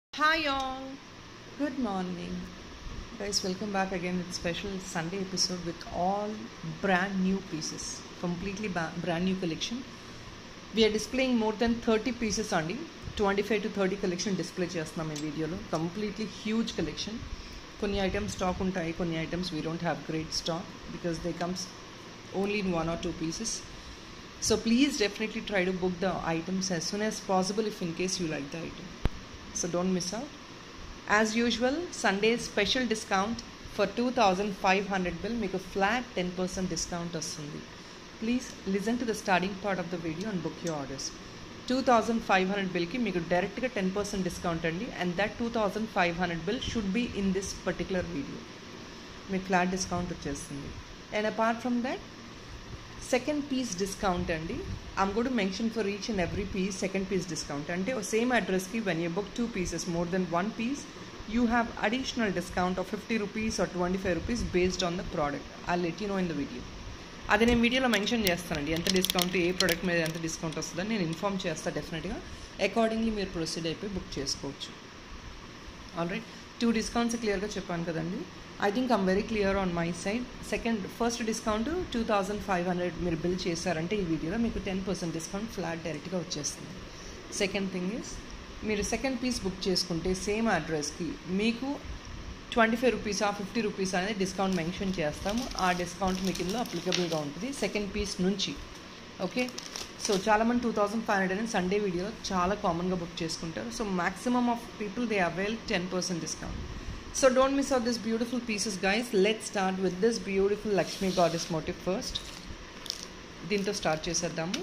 Hi all. Good morning. Guys, welcome back again with special Sunday episode with all brand new pieces. Completely ba- brand new collection. We are displaying more than 30 pieces అండి twenty five to thirty collection display చేస్తున్నాం ఈ వీడియోలో completely huge collection కొన్ని items stock ఉంటాయి కొన్ని items we don't have great stock because they comes only in one or two pieces so please definitely try to book the items as soon as possible if in case you like the item so don't miss out as usual sunday special discount for 2500 bill మీకు flat ten percent discount వస్తుంది please listen to the starting part of the video and book you orders two thousand five hundred బిల్కి మీకు డైరెక్ట్గా ten percent discount అండి and that two thousand five hundred bill should be in this particular video మీకు flat discount వచ్చేస్తుంది and apart from that second piece discount అండి I'm good mention for each and every piece second piece discount అంటే same అడ్రస్కి when you book two pieces more than one piece you have additional discount of fifty rupees or twenty five rupees based on the product I let you know in the video అది నేను వీడియోలో mention చేస్తానండి ఎంత discount ఏ product మీద ఎంత discount వస్తుందని నేను inform చేస్తాను డెఫినెట్గా అకార్డింగ్లీ మీరు ప్రొసీడ్ అయిపోయి బుక్ చేసుకోవచ్చు ఆల్రైట్ టూ డిస్కౌంట్స్ క్లియర్గా చెప్పాను కదండి I think I'm very clear on my side second first discount two thousand five hundred మీరు బిల్ చేశారంటే ఈ వీడియోలో మీకు టెన్ పర్సెంట్ డిస్కౌంట్ ఫ్లాట్ డైరెక్ట్గా వచ్చేస్తుంది సెకండ్ థింగ్ ఇస్ మీరు సెకండ్ పీస్ బుక్ చేసుకుంటే సేమ్ అడ్రస్కి మీకు ట్వంటీ ఫైవ్ రూపీస్ ఆ ఫిఫ్టీ రూపీస్ అనేది డిస్కౌంట్ మెన్షన్ చేస్తాము ఆ డిస్కౌంట్ మీకు ఇందులో అప్లికబుల్గా ఉంటుంది సెకండ్ పీస్ నుంచి ఓకే సో చాలామంది టూ థౌసండ్ ఫైవ్ హండ్రెడ్ అని సండే వీడియోలో చాలా కామన్గా బుక్ చేసుకుంటారు so maximum of people they avail ten percent discount so don't miss out this beautiful pieces guys let start with this beautiful Lakshmi goddess motive first దీంతో start చేసేద్దాము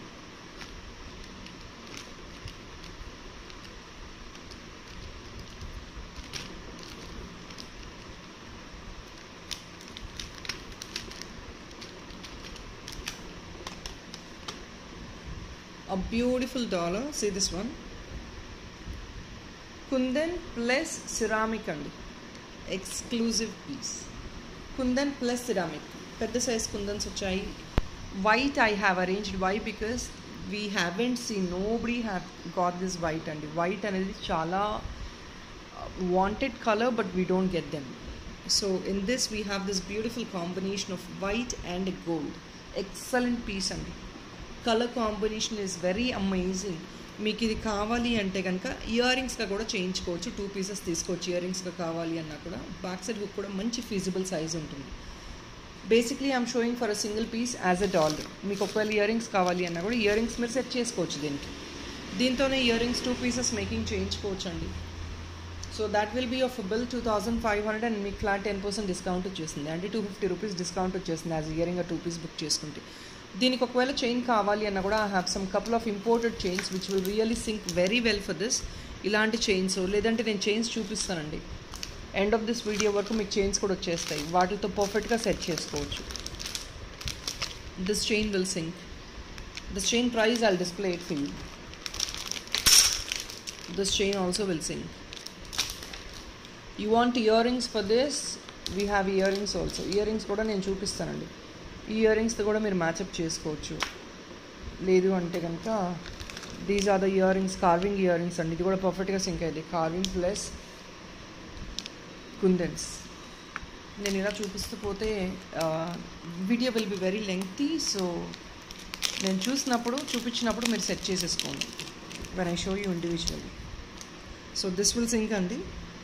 a beautiful dollar see this one kundan plus ceramic అండి exclusive piece kundan plus ceramic పెద్ద size kundans వచ్చాయి white I have arranged why because we haven't see nobody have got this white అండి white అనేది చాలా wanted colour but we don't get them so in this we have this beautiful combination of white and gold excellent piece అండి colour combination is very amazing మీకు ఇది కావాలి అంటే కనుక ear రింగ్స్గా కూడా చేయించుకోవచ్చు టూ పీసెస్ తీసుకోవచ్చు ఇయర్ రింగ్స్గా కావాలి అన్నా కూడా బ్యాక్ సైడ్ హుక్ కూడా మంచి ఫీజిబుల్ సైజ్ ఉంటుంది basically I'm showing for a single piece as a dollar మీకు ఒకవేళ ఇయర్ రింగ్స్ కావాలి అన్నా కూడా ఇయర్ రింగ్స్ మీరు సెట్ చేసుకోవచ్చు దీనికి దీంతోనే ear rings two pieces making చేయించుకోవచ్చు అండి so that will be of bill two thousand five hundred and మీకు ఫ్లాట్ టెన్ పర్సెంట్ డిస్కౌంట్ వచ్చేసింది అంటే టూ ఫిఫ్టీ రూపీస్ డిస్కౌంట్ వచ్చేసింది as ear ring two piece book చేసుకుంటే దీనికి ఒకవేళ చైన్ కావాలి అన్న కూడా I have some couple of imported chains which will really sync very well for this ఇలాంటి చైన్స్ లేదంటే నేను చైన్స్ చూపిస్తానండి ఎండ్ ఆఫ్ దిస్ వీడియో వరకు మీకు చైన్స్ కూడా వచ్చేస్తాయి వాటితో పర్ఫెక్ట్గా సెట్ చేసుకోవచ్చు this chain will sync this chain price I'll display it for you this chain also will sync you want ear rings for this we have ear rings also ear rings కూడా నేను చూపిస్తానండి ఈ year రింగ్స్తో కూడా మీరు మ్యాచప్ చేసుకోవచ్చు లేదు అంటే కనుక these are the ear rings carving ear rings అండి ఇది కూడా పర్ఫెక్ట్గా సింక్ అయింది కార్వింగ్ ప్లస్ కుందన్స్ నేను ఇలా చూపిస్తూ పోతే video will be very lengthy so నేను చూసినప్పుడు చూపించినప్పుడు మీరు సెట్ చేసేసుకోండి when I show you individually so this will sync అండి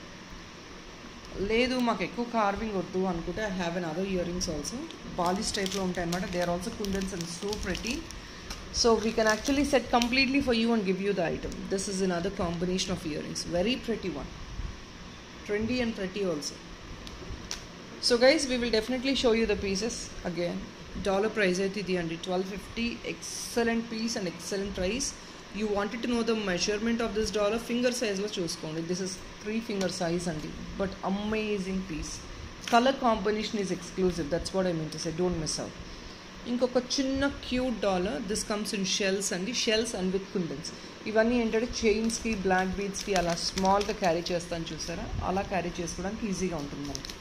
లేదు మాకు ఎక్కువ కార్వింగ్ వద్దు అనుకుంటే I have N other ear rings also balis టైప్లో ఉంటాయి అనమాట they are also kundans and so pretty so we can actually set completely for you and give you the item this is in other combination of ear rings very pretty one trendy and pretty also so guys we will definitely show you the pieces again dollar price అయితే ఇది అండి twelve fifty excellent piece and excellent price you wanted to know the measurement of this dollar finger సైజ్లో చూసుకోండి this is three finger size అండి but amazing piece colour combination is exclusive that's what I mean to say don't miss out ఇంకొక చిన్న cute dollar this comes in shells అండి shells and with kundans ఇవన్నీ ఏంటంటే చైన్స్కి black బీడ్స్కి అలా స్మాల్గా carry చేస్తాను చూసారా అలా క్యారీ చేసుకోవడానికి ఈజీగా ఉంటుంది మనకి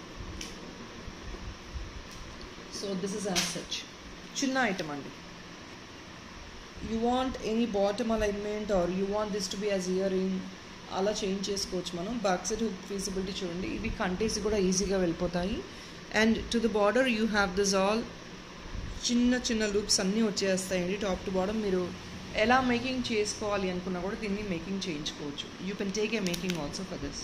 so this is as such చిన్న ఐటమ్ అండి you want any bottom alignment or you want this to be as earring అలా చేంజ్ చేసుకోవచ్చు మనం బ్యాక్ సైడ్ హుక్ ఫీజిబిలిటీ చూడండి ఇవి కంటేసి కూడా ఈజీగా వెళ్ళిపోతాయి and to the border you have this all చిన్న చిన్న లూప్స్ అన్నీ వచ్చేస్తాయండి టాప్ టు బాటమ్ మీరు ఎలా మేకింగ్ చేసుకోవాలి అనుకున్నా కూడా దీన్ని మేకింగ్ చేయించుకోవచ్చు you can take a making also for this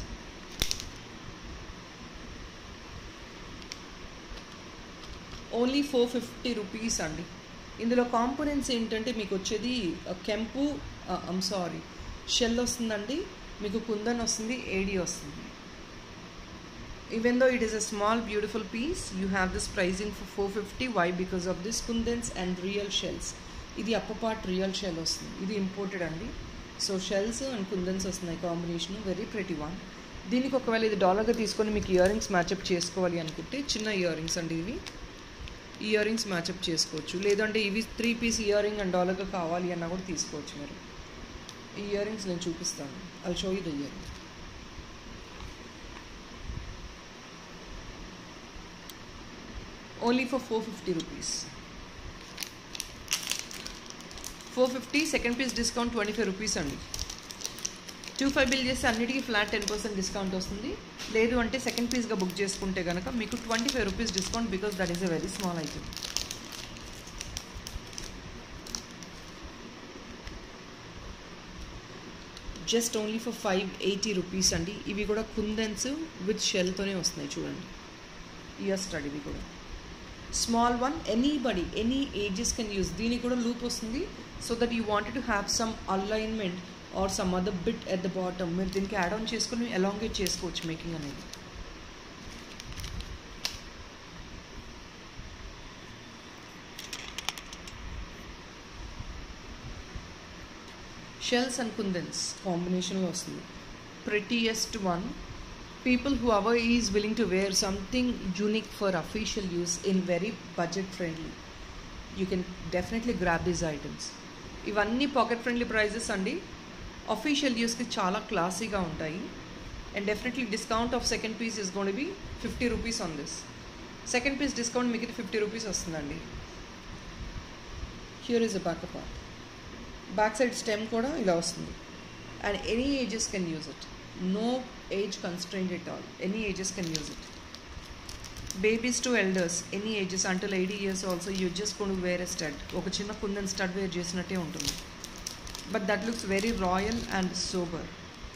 only four fifty rupees అండి ఇందులో కాంపోనెంట్స్ ఏంటంటే మీకు వచ్చేది కెంపు ఐమ్ సారీ షెల్ వస్తుందండి మీకు కుందన్ వస్తుంది ఏడి వస్తుంది even though it is a small beautiful piece you have this pricing for four fifty why because of this kundans and real shells ఇది అప్ప పార్ట్ రియల్ షెల్ వస్తుంది ఇది ఇంపోర్టెడ్ అండి సో షెల్స్ అండ్ కుందన్స్ వస్తున్నాయి కాంబినేషన్ వెరీ ప్రెటీ వన్ దీనికి ఒకవేళ ఇది డాలర్గా తీసుకొని మీకు ఇయర్ రింగ్స్ మ్యాచప్ చేసుకోవాలి అనుకుంటే చిన్న ఇయర్ రింగ్స్ అండి ఇవి ఇయర్ రింగ్స్ మ్యాచప్ చేసుకోవచ్చు లేదంటే ఇవి three piece ear ring and డాలర్గా కావాలి అన్నా కూడా తీసుకోవచ్చు మీరు ఈ ఇయర్ రింగ్స్ నేను చూపిస్తాను I show you the ear ring only for four fifty rupees four fifty second piece discount twenty five rupees అండి టూ ఫైవ్ బిల్ చేస్తే అన్నిటికీ ఫ్లాట్ టెన్ పర్సెంట్ డిస్కౌంట్ వస్తుంది లేదు అంటే సెకండ్ పీస్గా బుక్ చేసుకుంటే కనుక మీకు twenty five rupees discount because that is a very small item just only for five eighty rupees అండి ఇవి కూడా కుందన్స్ విత్ షెల్తోనే వస్తున్నాయి చూడండి ఇయర్ స్టడ్ ఇవి కూడా small one anybody any ages can use దీనికి కూడా లూప్ వస్తుంది so that you wanted to have some alignment or some other bit at the bottom మీరు దీనికి యాడ్ ఆన్ చేసుకుని ఎలాంగేట్ చేసుకోవచ్చు మేకింగ్ అనేది షెల్స్ అండ్ కుందన్స్ కాంబినేషన్లో వస్తుంది prettiest one people who our is willing to wear something unique for official use in very budget friendly you can definitely grab these items ఇవన్నీ pocket friendly prices అండి official యూస్కి చాలా క్లాసీగా ఉంటాయి and definitely discount of second piece is gonna be fifty rupees on this second piece discount మీకు ఇది fifty rupees వస్తుందండి here is a back part back side stem కూడా ఇలా వస్తుంది and any ages can use it no age constraint at all any ages can use it babies to elders any ages until eighty years also you just కొన్ని వేరే stud ఒక చిన్న kundan stud wear చేసినట్టే ఉంటుంది but that looks very royal and sober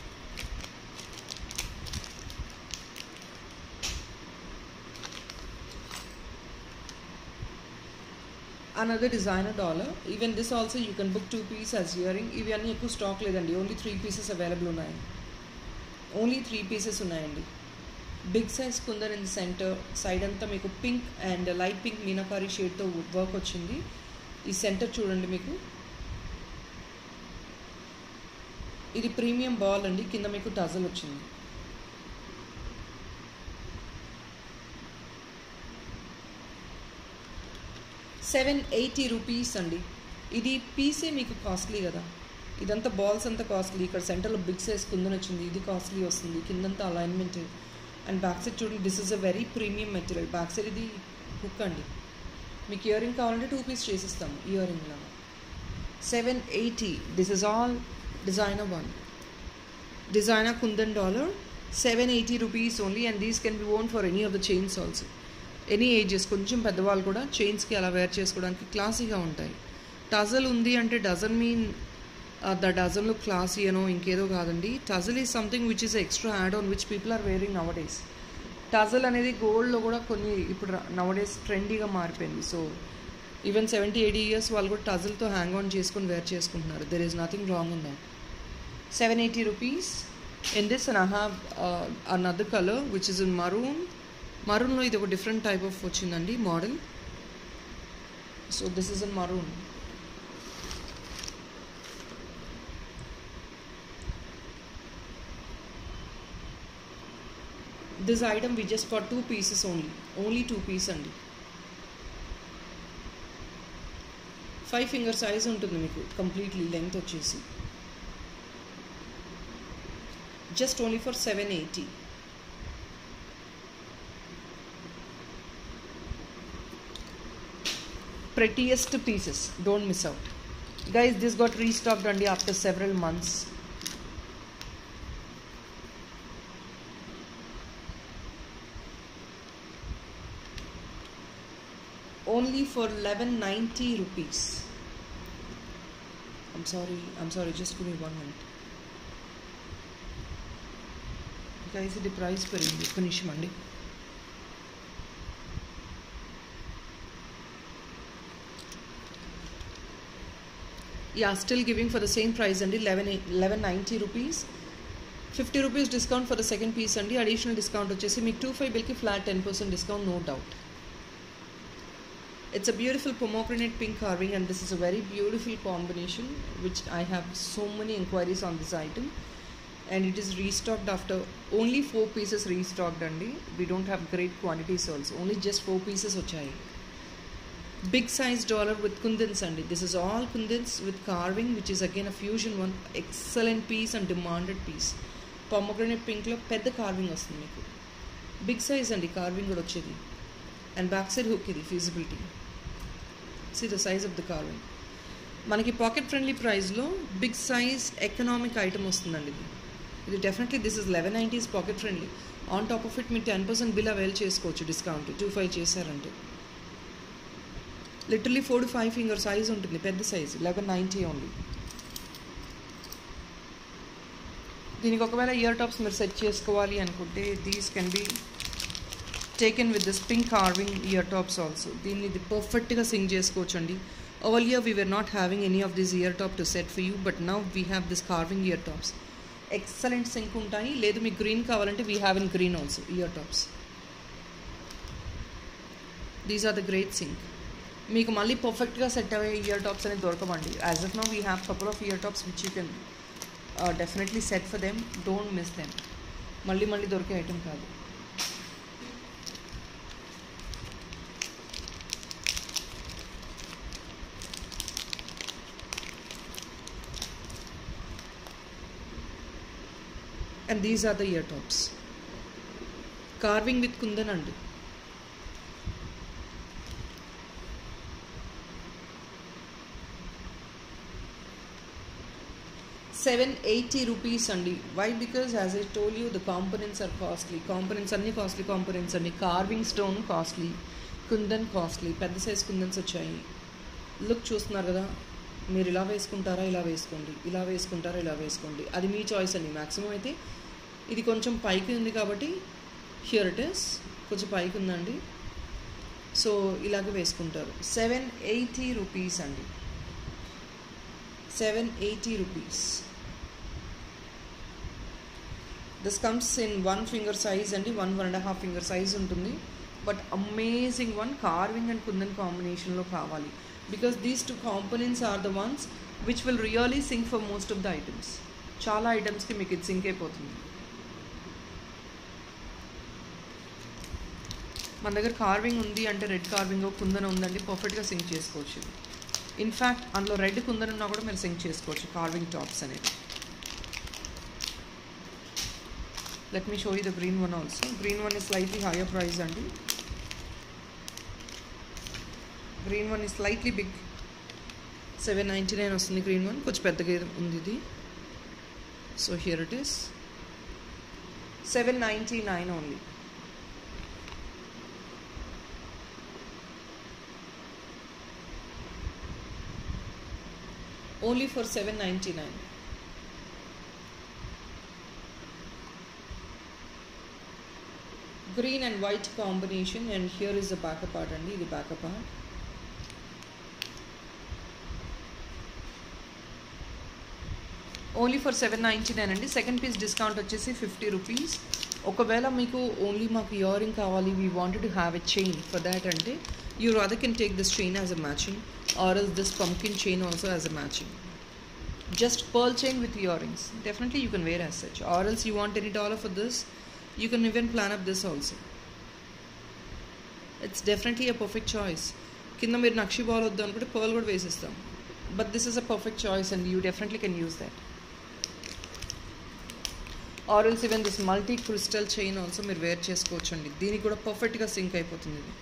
another designer dollar even this also you can book two piece as earring ఇవి అన్నీ ఎక్కువ stock లేదండి ఓన్లీ త్రీ పీసెస్ అవైలబుల్ ఉన్నాయి ఓన్లీ త్రీ పీసెస్ ఉన్నాయండి big size kundan in the centre side అంతా మీకు pink and light pink meenakari షేడ్తో work వచ్చింది ఈ సెంటర్ చూడండి మీకు ఇది ప్రీమియం బాల్ అండి కింద మీకు టజల్ వచ్చింది సెవెన్ ఎయిటీ రూపీస్ అండి ఇది పీసే మీకు కాస్ట్లీ కదా ఇదంతా బాల్స్ అంతా కాస్ట్లీ ఇక్కడ సెంటర్లో బిగ్ సైజ్ కుందని వచ్చింది ఇది కాస్ట్లీ వస్తుంది కిందంతా అలైన్మెంట్ అండ్ బ్యాక్ సైడ్ చూడండి this is a very premium material back side ఇది హుక్ అండి మీకు ఇయర్ రింగ్ కావాలంటే టూ పీస్ చేసిస్తాము ఇయర్ రింగ్ లాగా seven eighty this is all designer one designer kundan dollar seven eighty rupees only and these can be own for any of the chains also any ages కొంచెం పెద్దవాళ్ళు కూడా చైన్స్కి అలా wear చేసుకోవడానికి క్లాసీగా ఉంటాయి tassel ఉంది అంటే డజన్ మీన్ ద డజన్లో క్లాసీ అనో ఇంకేదో కాదండి tassel is something which is extra add on which people are wearing nowadays tassel అనేది గోల్డ్లో కూడా కొన్ని ఇప్పుడు నవడేస్ ట్రెండీగా మారిపోయింది so even seventy eighty years వాళ్ళు కూడా టజల్తో హ్యాంగ్ ఆన్ చేసుకొని వేర్ చేసుకుంటున్నారు there is nothing wrong in that seven eighty rupees in this and I have another colour which is in maroon మరూన్లో ఇది ఒక డిఫరెంట్ టైప్ ఆఫ్ వచ్చిందండి model so this is in maroon this item we just for two pieces only only two piece అండి five finger size ఉంటుంది మీకు completely length వచ్చేసి just only for seven eighty prettiest pieces don't miss out guys this got restocked only after several months only for eleven ninety rupees I'm sorry I'm sorry just give me one minute guys ఇది price పెరిగింది ఒక్క నిమిషం అండి yeah still giving for the same price అండి eleven eleven ninety rupees fifty rupees discount for the second piece అండి additional discount వచ్చేసి మీకు two five బిల్కి flat ten percent discount no doubt it's a beautiful pomegranate pink carving and this is a very beautiful combination which i have so many inquiries on this item and it is restocked after only four pieces restocked andy we don't have great quantities also only just four pieces వచ్చాయి big size dollar with kundans andy this is all kundans with carving which is again a fusion one excellent piece and demanded piece pomegranate pink లో పెద్ద carving వస్తుంది మీకు big size అండి carving కూడా వచ్చేది and back side hook ఇది feasibility see the size of the carving మనకి pocket friendly ప్రైస్లో బిగ్ సైజ్ ఎకనామిక్ ఐటమ్ వస్తుందండి ఇది ఇది definitely this is eleven nineties pocket friendly on top of it మీరు టెన్ పర్సెంట్ బిల్ అవైల్ చేసుకోవచ్చు discount two five చేశారంటే literally four to five finger size ఉంటుంది పెద్ద సైజ్ లెవెన్ నైంటీ ఓన్లీ దీనికి ఒకవేళ ఇయర్ టాప్స్ మీరు సెట్ చేసుకోవాలి అనుకుంటే these can be taken with this pink carving ear tops also దీన్ని ఇది పర్ఫెక్ట్గా సింగ్ చేసుకోవచ్చు అండి Earlier, we were not having any of these ear top to set for you, but now we have this carving ear tops. Excellent sync ఉంటాయి లేదు మీకు green కావాలంటే we have in green also ear tops these are the great sync మీకు మళ్ళీ పర్ఫెక్ట్గా set అయ్యే ear tops అనేది దొరకవండి as of now we have couple of ear tops which you can definitely set for them don't miss them మళ్ళీ మళ్ళీ దొరికే item కాదు and these are the ear tops carving with kundan అండి seven eighty rupees అండి why because as I told you the components are costly components అన్ని costly components అండి carving stone costly kundan costly పెద్ద size kundans వచ్చాయి లుక్ చూస్తున్నారు కదా మీరు ఇలా వేసుకుంటారా ఇలా వేసుకోండి ఇలా వేసుకుంటారా ఇలా వేసుకోండి అది మీ చాయిస్ అండి మ్యాక్సిమం అయితే ఇది కొంచెం పైకి ఉంది కాబట్టి హియర్ ఇట్ ఇస్ కొంచెం పైకి ఉందండి సో ఇలాగే వేసుకుంటారు సెవెన్ ఎయిటీ రూపీస్ అండి seven eighty rupees this comes in one finger size అండి one one and half finger size ఉంటుంది but amazing one carving and kundan కాంబినేషన్లో కావాలి because these two components are the ones which will really sync for most of the items చాలా ఐటమ్స్కి మీకు ఇది sync అయిపోతుంది మన దగ్గర కార్వింగ్ ఉంది అంటే రెడ్ కార్వింగ్ కుందన ఉందండి పర్ఫెక్ట్గా సింక్ చేసుకోవచ్చు ఇన్ఫ్యాక్ట్ అందులో రెడ్ కుందన ఉన్నా కూడా మీరు సింక్ చేసుకోవచ్చు కార్వింగ్ టాప్స్ అనేది let me show you the green one also green one is slightly higher price అండి green one is slightly big seven ninety nine వస్తుంది గ్రీన్ వన్ కొంచెం పెద్దగా ఉంది ఇది so here it is seven ninety nine only only for 799 green and white combination and here is the back part and the back part only for seven ninety nine అండి second piece discount వచ్చేసి fifty rupees ఒకవేళ మీకు only మాకు ear ring కావాలి we wanted to have a chain for that అంటే you rather can take this chain as a matching or else this pumpkin chain also as a matching just pearl chain with earrings definitely you can wear as such or else you want any dollar for this you can even plan up this also it's definitely a perfect choice కింద మీరు నక్షి ball వద్దు అనుకుంటే pearl కూడా వేసిస్తాం but this is a perfect choice and you definitely can use that or else even this multi crystal chain also మీరు wear చేసుకోవచ్చు అండి దీనికి కూడా పర్ఫెక్ట్గా సింక్ అయిపోతుంది ఇది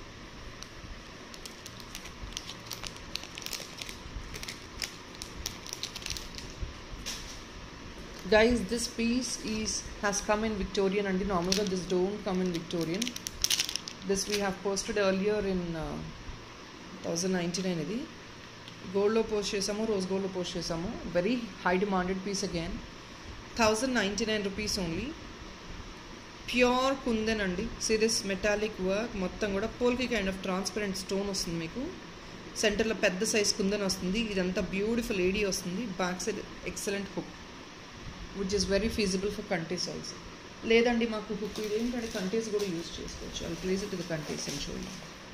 guys this piece is has come in victorian and normally this don't come in victorian this we have posted earlier in uh, thousand ninety nine ఇది గోల్డ్లో పోస్ట్ చేసాము రోజ్ గోల్డ్లో పోస్ట్ చేసాము very high demanded piece again thousand ninety nine rupees only pure kundan అండి series metallic work మొత్తం కూడా polki kind of transparent stone వస్తుంది మీకు సెంటర్లో పెద్ద సైజ్ కుందన్ వస్తుంది ఇదంతా బ్యూటిఫుల్ ఏడీ వస్తుంది back side excellent hook which is very feasible for కంటేస్ ఆల్సో లేదండి మాకు హుక్ ఇదేంటంటే కంటేస్ కూడా యూజ్ చేసుకోవచ్చు అది ప్లేస్ ఇట్ ది కంటేస్ అని చూడండి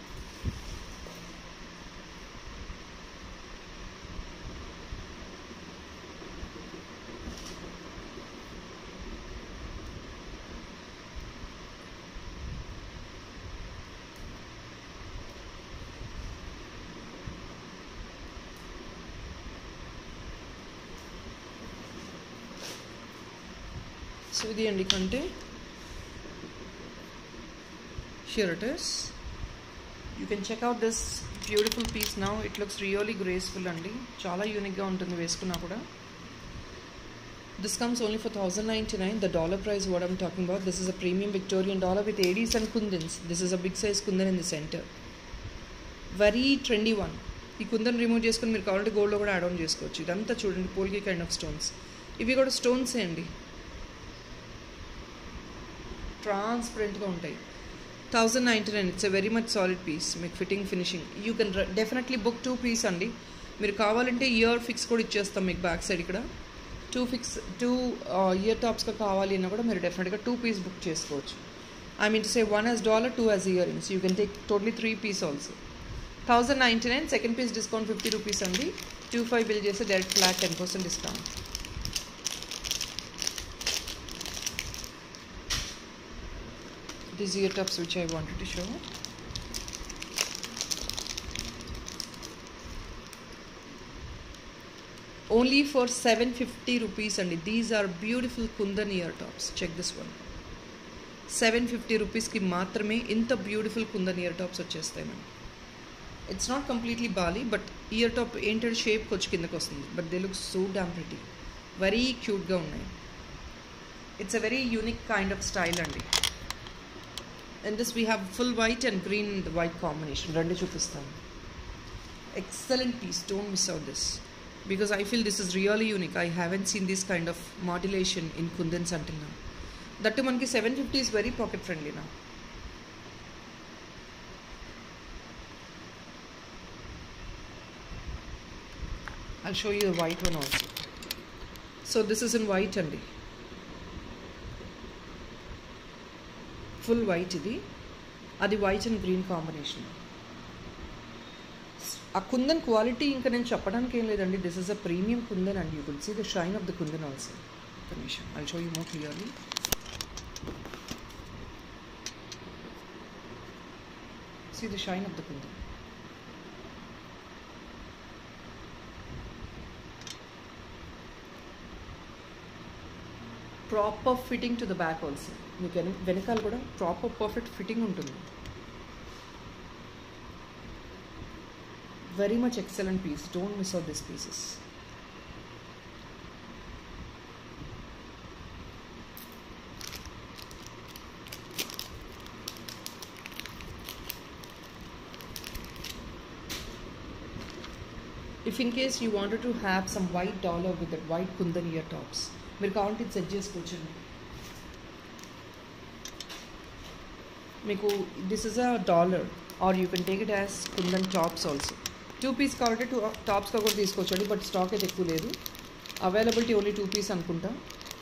సో ఇది అండి కంటే here it is you can check out this beautiful piece now it looks really graceful అండి చాలా యూనిక్గా ఉంటుంది వేసుకున్నా కూడా this comes only for thousand ninety nine the dollar price what I'm talking about this is a premium Victorian dollar with ADs and kundans this is a big size kundan in the center very trendy one ఈ kundan remove చేసుకుని మీరు కావాలంటే గోల్డ్లో కూడా add on చేసుకోవచ్చు ఇదంతా చూడండి పోల్కి kind of stones ఇవి కూడా స్టోన్సే అండి ట్రాన్స్పరెంట్గా ఉంటాయి thousand ninety nine it's a very much solid piece మీకు fitting finishing you can definitely book two piece అండి మీరు కావాలంటే ఇయర్ ఫిక్స్ కూడా ఇచ్చేస్తాం మీకు బ్యాక్ సైడ్ ఇక్కడ టూ ఫిక్స్ టూ ఇయర్ టాప్స్గా కావాలి అన్నా కూడా మీరు డెఫినెట్గా టూ పీస్ బుక్ చేసుకోవచ్చు I mean to say one as dollar two as ear rings you can take totally three piece also thousand ninety nine second piece discount fifty rupees అండి two five bill చేస్తే direct flat ten percent discount these ear tops which I wanted to show. Only for 750 rupees and these are beautiful kundan ear tops. Check this one. Seven fifty రూపీస్కి మాత్రమే ఇంత beautiful kundan ear tops వచ్చేస్తాయి మనకి it's not completely bali but ear top ఏంటంటే షేప్కి వచ్చి కిందకి వస్తుంది but they look so damn pretty very క్యూట్గా ఉన్నాయి it's a very unique kind of style అండి and this we have full white and green white combination రెండు చూపిస్తాను excellent piece don't miss out this because I feel this is really unique I haven't seen this kind of modulation in kundans until నా that మనకి seven fifty is very pocket friendly నా I'll show you the white one also. So this is in white అండి full white ఇది అది white and green combination ఆ kundan quality ఇంకా నేను చెప్పడానికి ఏం లేదండి this is a premium kundan and you could see the shine of the kundan also నిమిషం I show you more clearly see the shine of the kundan proper fitting to the back also మీకు వెన వెనకాల కూడా ప్రాపర్ పర్ఫెక్ట్ ఫిట్టింగ్ ఉంటుంది very much excellent piece don't miss out this pieces if in case you wanted to have some white dollar with that white kundan ear tops మీరు కావాలంటే ఇది set చేసుకోవచ్చండి మీకు this is a dollar or you can take it as kundan tops also two piece కావాలంటే two టాప్స్గా కూడా తీసుకోవచ్చండి but stock అయితే ఎక్కువ లేదు అవైలబిలిటీ ఓన్లీ టూ పీస్ అనుకుంటా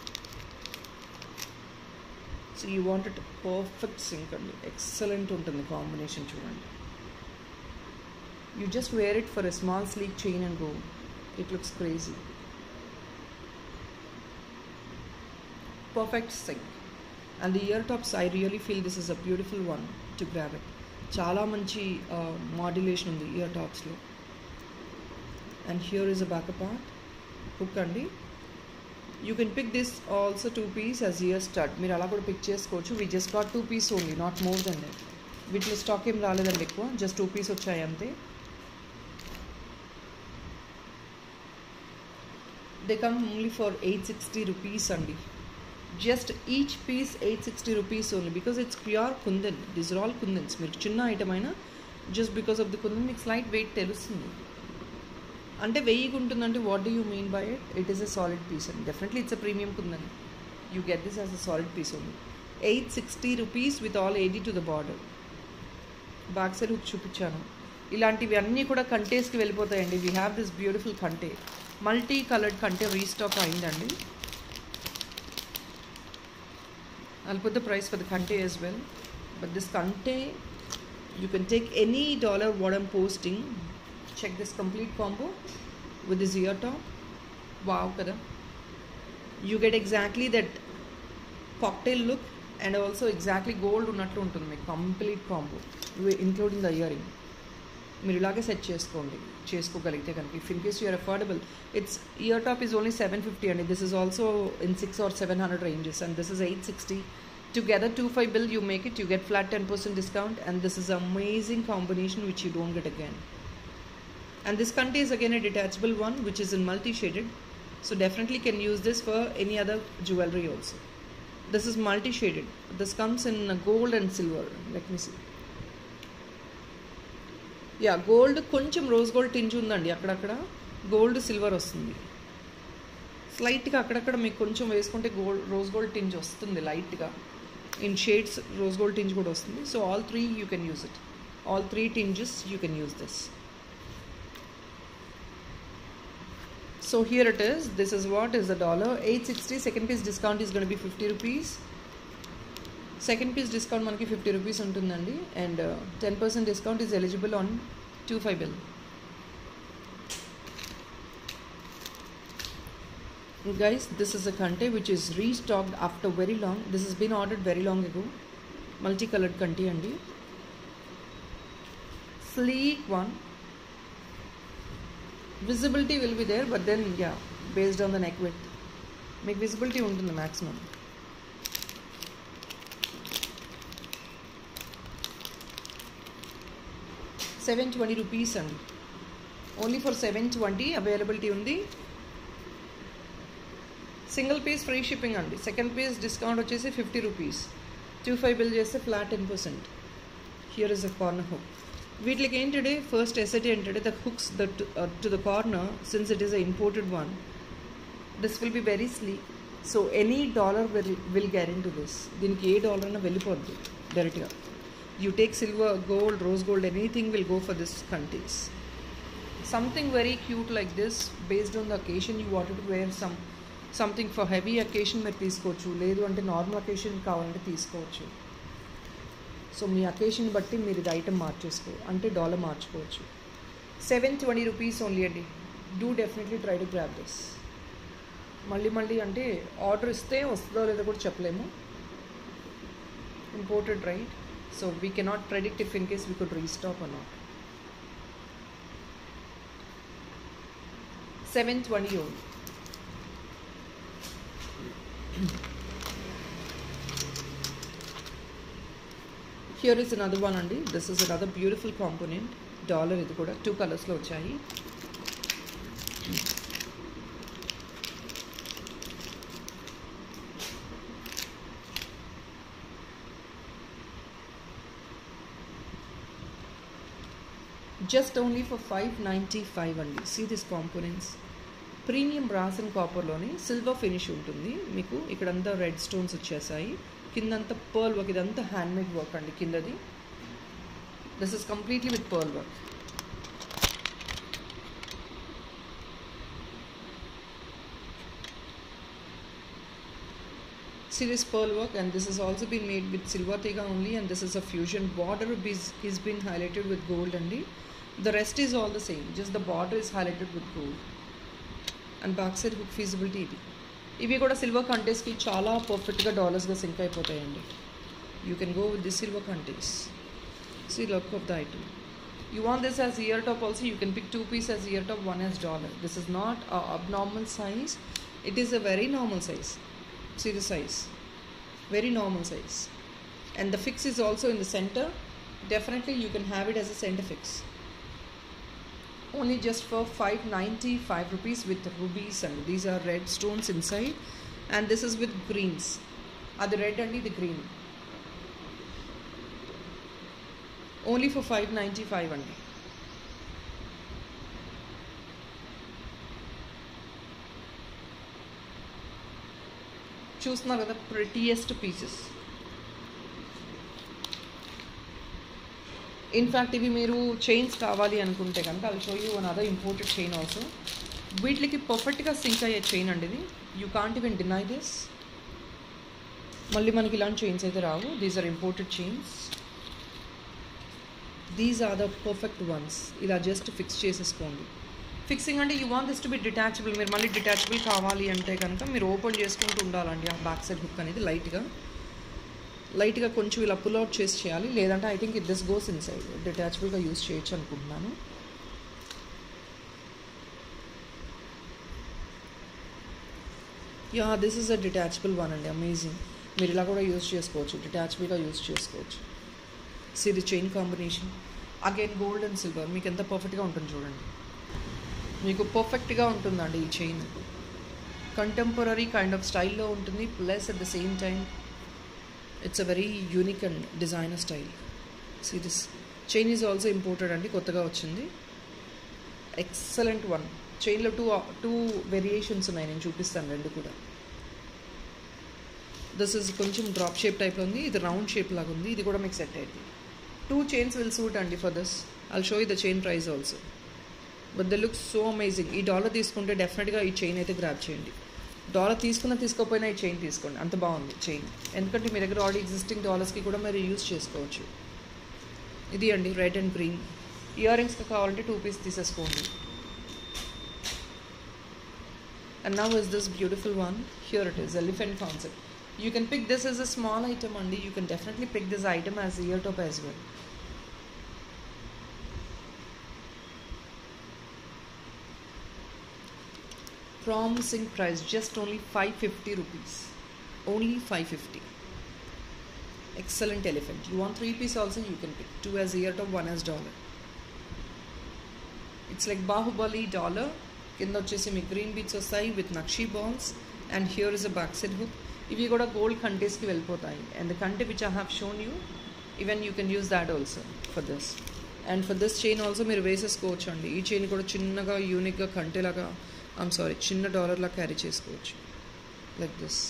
so you wanted perfect sync అండి ఎక్సలెంట్ ఉంటుంది కాంబినేషన్ చూడండి you just wear it for a small sleek chain and go it looks crazy perfect sync and the ear tops i really feel this is a beautiful one to grab it చాలా మంచి modulation ఉంది ear టాప్స్లో and here is a back part hook అండి you can pick this also two piece as ear start మీరు అలా కూడా pick చేసుకోవచ్చు we just got two piece only not more than that వీటిలో స్టాక్ ఏం రాలేదండి ఎక్కువ జస్ట్ టూ పీస్ వచ్చాయి అంతే they come only for eight sixty rupees అండి just each piece eight sixty rupees only because it's pure kundan this are all kundans మీరు చిన్న item అయినా just because of the kundan మీకు స్లైట్ వెయిట్ తెలుస్తుంది అంటే వెయ్యికి ఉంటుందంటే what do you mean by it it is a solid piece అండి definitely it's a premium kundan you get this as a solid piece only eight sixty rupees with all eighty to the border back side hook చూపించాను ఇలాంటివి అన్నీ కూడా కంటేస్కి వెళ్ళిపోతాయండి we have this beautiful కంటే multi coloured కంటే restock అయిందండి I'll put the price for the Kante as well. But this Kante, you can take any dollar what I'm posting. Check this complete combo with this ear top. Wow, kada. You get exactly that cocktail look and also exactly gold ఉన్నట్లు ఉంటుంది మీకు complete combo including the ear ring మీరు ఇలాగే set చేసుకోండి చేసుకోగలిగితే కనుక if in case you're affordable it's ear top is only seven fifty అండి this is also in six or seven hundred ranges and this is eight sixty together two five bill you make it you get flat ten percent discount and this is amazing combination which you don't get again and this contains again a detachable one which is in multi shaded so definitely can use this for any other jewelry also this is multi shaded this comes in gold and silver let me see yeah gold కొంచెం rose gold tinge ఉందండి అక్కడక్కడ gold silver వస్తుంది స్లైట్గా అక్కడక్కడ మీకు కొంచెం వేసుకుంటే gold rose gold tinge వస్తుంది లైట్గా in shades rose gold tinge కూడా వస్తుంది so all three you can use it all three tinges you can use this So here it is. This is what is the dollar 860. Second piece discount is going to be 50 rupees. Second piece discount మనకి fifty rupees ఉంటుందండి and ten percent discount is eligible on two five bill guys this is a kante which is restocked after very long this has been ordered very long ago multicolored kante andi sleek one visibility will be there but then yeah based on the neck width మీకు visibility ఉంటుంది maximum seven twenty rupees అండి only for seven twenty availability ఉంది single piece free shipping అండి second piece discount వచ్చేసి fifty rupees two five bill చేస్తే flat ten percent here is a corner hook వీటికి ఏంటంటే first asset ఏంటంటే the hooks the to the corner since it is a imported one this will be very sleek so any dollar will will guarantee to this దీనికి ఏ dollar అయినా వెళ్ళిపోద్ది డైరెక్ట్గా you take silver gold rose gold anything will go for this countries something very cute like this based on the occasion you wanted to wear some something for heavy occasion మీరు తీసుకోవచ్చు లేదు అంటే normal occasion కావాలంటే తీసుకోవచ్చు so మీ occasion బట్టి మీరు ఇది item మార్చేసుకో అంటే డాలర్ మార్చుకోవచ్చు సెవెన్ ట్వంటీ రూపీస్ ఓన్లీ అండి do definitely try to grab this మళ్ళీ మళ్ళీ అంటే ఆర్డర్ ఇస్తే వస్తుందో లేదో కూడా చెప్పలేము imported right so we cannot predict if in case we could restock or not seven twenty only here is another one అండి this is another beautiful component dollar ఇది కూడా టూ కలర్స్లో వచ్చాయి just only for five ninety five అండి see this components premium brass and కాపర్లోని silver finish ఉంటుంది మీకు ఇక్కడంతా red stones వచ్చేసాయి కిందంతా పర్ల్ వర్క్ ఇదంతా హ్యాండ్మేడ్ వర్క్ అండి కిందది this is completely with pearl work serious pearl work and this has also been made with silver tiga only and this is a fusion border is, is been highlighted with gold only the rest is all the same just the border is highlighted with gold and back side hook feasibility ఇది ఇవి కూడా silver కంటెస్కి చాలా పర్ఫెక్ట్గా డాలర్స్గా sync అయిపోతాయండి you can go with the silver కంటెస్ see look of the item you want this as ear top also you can pick two piece as ear top one as dollar this is not abnormal size it is a very normal size see the size very normal size and the fix is also in the center definitely you can have it as a center fix only just for 595 rupees with rubies and these are red stones inside and this is with greens are the red and the green only for five ninety five అండి చూస్తున్నారు కదా prettiest pieces in fact ఇవి మీరు chains కావాలి అనుకుంటే కనుక అవి show you one other imported chain also వీటికి పర్ఫెక్ట్గా సింక్ అయ్యే చైన్ అండి ఇది you can't even deny this మళ్ళీ మనకి ఇలాంటి చైన్స్ అయితే రావు these are imported chains these are the perfect ones ఇలా జస్ట్ ఫిక్స్ చేసేసుకోండి ఫిక్సింగ్ అంటే you want this to be detachable మీరు మళ్ళీ డిటాచబుల్ కావాలి అంటే కనుక మీరు ఓపెన్ చేసుకుంటూ ఉండాలండి ఆ బ్యాక్ సైడ్ హుక్ అనేది లైట్గా లైట్గా కొంచెం ఇలా పుల్ అవుట్ చేసి చేయాలి లేదంటే I think it this goes inside డిటాచబుల్గా యూస్ చేయొచ్చు అనుకుంటున్నాను yeah this is a detachable one అండి అమేజింగ్ మీరు ఇలా కూడా యూస్ చేసుకోవచ్చు డిటాచబుల్గా యూస్ చేసుకోవచ్చు సి ఇది chain combination again gold and silver మీకు ఎంత పర్ఫెక్ట్గా ఉంటుంది చూడండి మీకు పర్ఫెక్ట్గా ఉంటుందండి ఈ చైన్ కంటెంపరీ కైండ్ ఆఫ్ స్టైల్లో ఉంటుంది plus at the same time it's a very unique and designer style see this chain is also imported అండి కొత్తగా వచ్చింది ఎక్సలెంట్ వన్ చైన్లో టూ టూ వేరియేషన్స్ ఉన్నాయి నేను చూపిస్తాను రెండు కూడా దిస్ ఇస్ కొంచెం డ్రాప్ షేప్ టైప్లో ఉంది ఇది రౌండ్ షేప్ లాగా ఉంది ఇది కూడా మీకు సెట్ అయింది టూ చైన్స్ విల్ సూట్ అండి for this I'll show you the chain price also but the look so amazing ఈ డాలర్ తీసుకుంటే డెఫినెట్గా ఈ చైన్ అయితే గ్రాప్ చేయండి డాలర్ తీసుకున్న తీసుకోకపోయినా ఈ చైన్ తీసుకోండి అంత బాగుంది చైన్ ఎందుకంటే మీ దగ్గర ఆల్రెడీ ఎగ్జిస్టింగ్ డాలర్స్కి కూడా మీరు యూస్ చేసుకోవచ్చు ఇది అండి రెడ్ అండ్ గ్రీన్ ఇయర్ రింగ్స్కి కావాలంటే టూ పీస్ తీసేసుకోండి and now is this beautiful one here it is elephant concept you can pick this as a small item అండి you can definitely pick this item as ear top as well promising price just only 550 rupees only 550 excellent elephant you want three piece also you can pick two as ear top one as dollar it's like bahubali dollar కింద వచ్చేసి మీకు green beads వస్తాయి with nakshi balls and here is a back side hook ఇవి కూడా gold కంటేస్కి వెళ్ళిపోతాయి and the kante which I have shown you even you can use that also for this and for this chain also మీరు వేసేసుకోవచ్చు అండి ఈ chain కూడా చిన్నగా యూనిక్గా కంటేలాగా ఐమ్ సారీ చిన్న డాలర్లా క్యారీ చేసుకోవచ్చు like this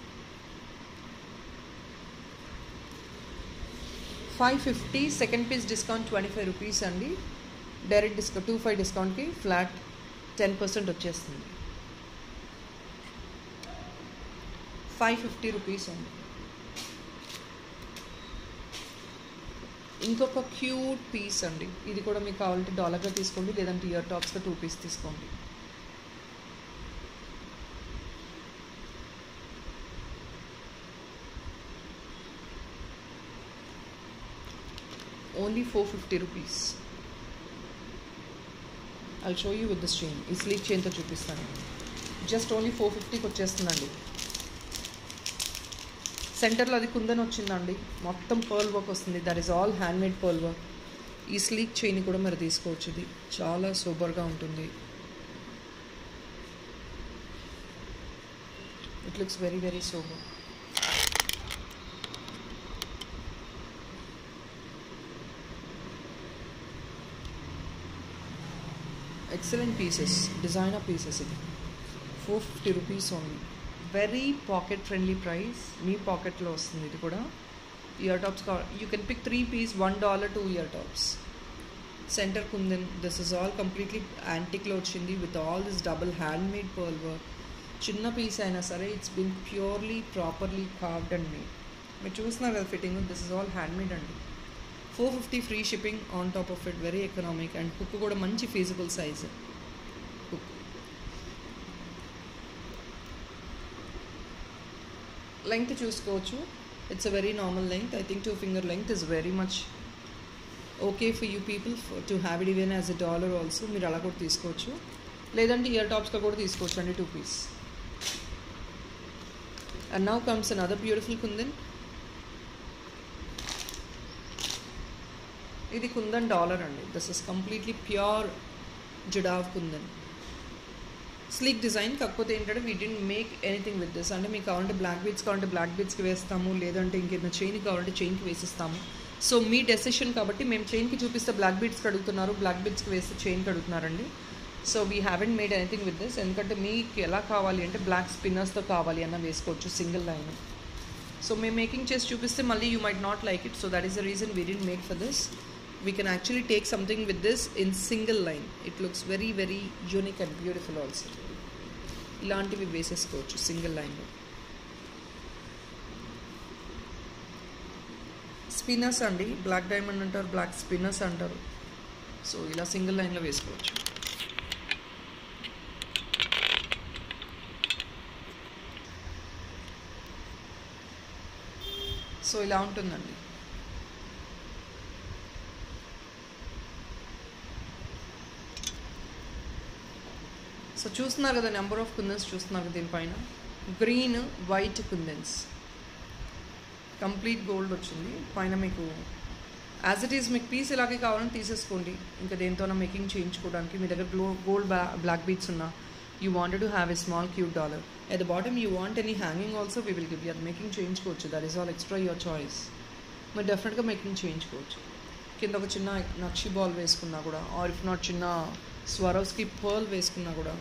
five fifty second piece discount twenty five rupees అండి డైరెక్ట్ డిస్కౌంట్ టూ ఫైవ్ డిస్కౌంట్కి ఫ్లాట్ టెన్ పర్సెంట్ వచ్చేస్తుంది ఫైవ్ ఫిఫ్టీ రూపీస్ అండి ఇంకొక క్యూట్ పీస్ అండి ఇది కూడా మీకు కావాలంటే డాలర్గా తీసుకోండి లేదంటే ఇయర్ టాప్స్గా టూ పీస్ తీసుకోండి only four fifty rupees I'll show you with this chain ఈ స్లీక్ చైన్తో చూపిస్తాను జస్ట్ ఓన్లీ ఫోర్ ఫిఫ్టీకి వచ్చేస్తుందండి సెంటర్లో అది కుందన్ వచ్చిందండి మొత్తం పర్ల్ వర్క్ వస్తుంది that is all hand made pearl work ఈ స్లీక్ చైన్ కూడా మరి తీసుకోవచ్చు ఇది చాలా సూపర్గా ఉంటుంది it looks very very super excellent pieces designer pieces ఇది four fifty rupees only very pocket friendly price మీ పాకెట్లో వస్తుంది ఇది కూడా ear tops you can pick three piece one dollar two ear tops center kundan this is all completely యాంటిక్లో వచ్చింది with all this double hand made pearl work చిన్న piece అయినా సరే it's been purely properly carved and made మీరు చూస్తున్నారు కదా fitting this is all hand made అండి four fifty free shipping on top of it very economic and hook కూడా మంచి feasible size hook length చూసుకోవచ్చు it's a very normal length I think two finger length is very much okay for you people to have it even as a dollar also మీరు అలా కూడా తీసుకోవచ్చు లేదంటే ear టాప్స్గా కూడా తీసుకోవచ్చు అండి two piece and now comes another beautiful kundan ఇది kundan dollar అండి this is completely pure jadau kundan sleek design కాకపోతే ఏంటంటే we didn't make anything with this అంటే మీకు కావాలంటే బ్లాక్ బీట్స్ కావాలంటే బ్లాక్ బీట్స్కి వేస్తాము లేదంటే ఇంకేదైనా చైన్ కావాలంటే చైన్కి వేసిస్తాము సో మీ డెసిషన్ కాబట్టి మేము చైన్కి చూపిస్తే బ్లాక్ బీడ్స్కి అడుగుతున్నారు బ్లాక్ బీడ్స్కి వేస్తే చైన్కి అడుగుతున్నారండి so we haven't made anything with this ఎందుకంటే మీకు ఎలా కావాలి అంటే బ్లాక్ స్పిన్నర్స్తో కావాలి అన్న వేసుకోవచ్చు సింగిల్ లైన్ సో మేము మేకింగ్ చేసి చూపిస్తే మళ్ళీ you might not like it so that is the reason we didn't make for this we can actually take something with this in single line it looks very very unique and beautiful also ఇలాంటివి వేసేసుకోవచ్చు single లైన్లో spinners అండి black diamond అంటారు black spinners అంటారు so ఇలా single లైన్లో వేసుకోవచ్చు so ఇలా ఉంటుందండి సో చూస్తున్నారు కదా నెంబర్ ఆఫ్ కుందన్స్ చూస్తున్నారు కదా దీనిపైన green white kundans complete gold వచ్చింది పైన మీకు యాజ్ ఇట్ ఈస్ మీకు పీస్ ఇలాగే కావాలని తీసేసుకోండి ఇంకా దేంతోనో మేకింగ్ చేయించుకోవడానికి మీ దగ్గర glow gold bla black beads ఉన్నా you wanted to have a small cute dollar at the bottom you want any hanging also we will give you అది మేకింగ్ చేయించుకోవచ్చు that is all extra your choice మీరు డెఫినెట్గా making చేయించుకోవచ్చు కింద ఒక చిన్న నక్షి ball వేసుకున్నా కూడా ఆర్ ఇఫ్ నాట్ చిన్న స్వరోస్కి పర్ల్ వేసుకున్నా కూడా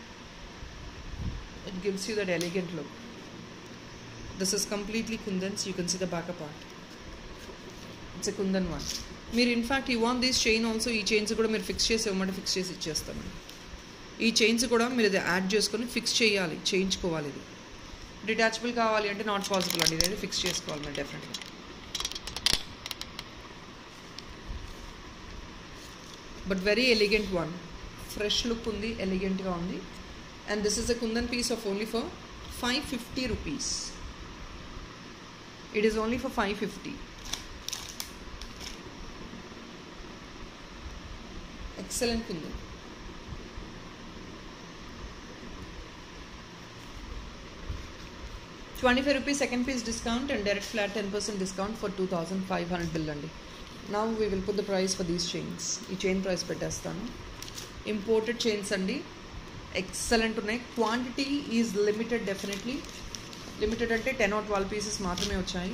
it gives you that elegant look this is completely kundans you can see the back part it's a kundan one మీరు in fact you want this chain also ఈ చైన్స్ కూడా మీరు fix చేసి ఇవ్వమంటే fix చేసి ఇచ్చేస్తామండి ఈ చైన్స్ కూడా మీరు ఇది యాడ్ చేసుకొని ఫిక్స్ చేయాలి చేయించుకోవాలి ఇది డిటాచబుల్ కావాలి అంటే నాట్ పాసిబుల్ అండి ఇది ఫిక్స్ చేసుకోవాలి మీరు డెఫినెట్గా but very elegant one fresh look ఉంది ఎలిగెంట్గా ఉంది and this is a kundan piece of only for five fifty rupees it is only for five fifty excellent kundan twenty five rupees second piece discount and direct flat ten percent discount for two thousand five hundred bill అండి నా we will put the price for these chains ఈ chain price పెట్టేస్తాను imported chains అండి excellent ఉన్నాయి quantity is limited definitely limited అంటే ten or twelve pieces మాత్రమే వచ్చాయి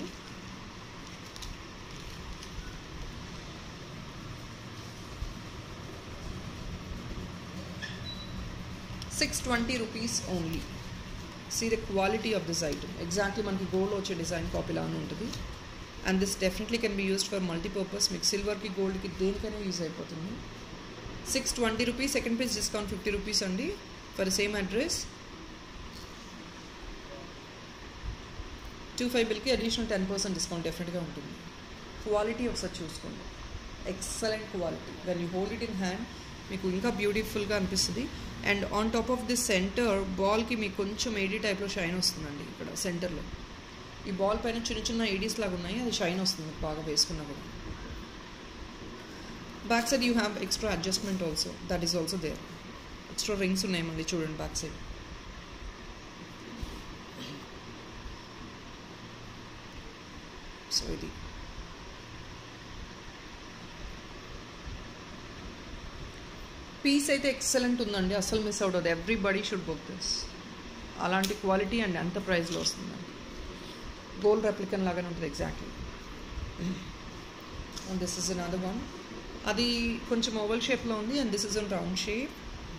six twenty rupees only see the quality of this item exactly మనకి gold వచ్చే design కాపీలా అని ఉంటుంది and this definitely can be used for multipurpose మీకు సిల్వర్కి గోల్డ్కి దేనికైనా యూజ్ అయిపోతుంది six twenty rupees second piece discount fifty rupees అండి for same address two five బిల్కి అడిషనల్ టెన్ పర్సెంట్ డిస్కౌంట్ డెఫినెట్గా ఉంటుంది క్వాలిటీ ఒకసారి చూసుకోండి excellent quality when you hold it in hand మీకు ఇంకా బ్యూటిఫుల్గా అనిపిస్తుంది and on top of the center బాల్కి మీకు కొంచెం ఏడీ టైప్లో షైన్ వస్తుందండి ఇక్కడ సెంటర్లో ఈ బాల్ పైన చిన్న చిన్న ఏడీస్ లాగా ఉన్నాయి అది షైన్ వస్తుంది బాగా వేసుకున్నా కూడా back side you have extra adjustment also that is also there extra rings ఉన్నాయి మళ్ళీ చూడండి బ్యాక్ సైడ్ సో ఇది పీస్ అయితే ఎక్సలెంట్ ఉందండి అసలు మిస్ అవుతుంది ఎవ్రీబడీ షుడ్ బుక్ దిస్ అలాంటి క్వాలిటీ అండ్ అంత ప్రైస్లో వస్తుందండి గోల్డ్ రెప్లికన్ లాగానే ఉంటుంది exactly and this is another one అది కొంచెం ఓవల్ షేప్లో ఉంది and this is an round shape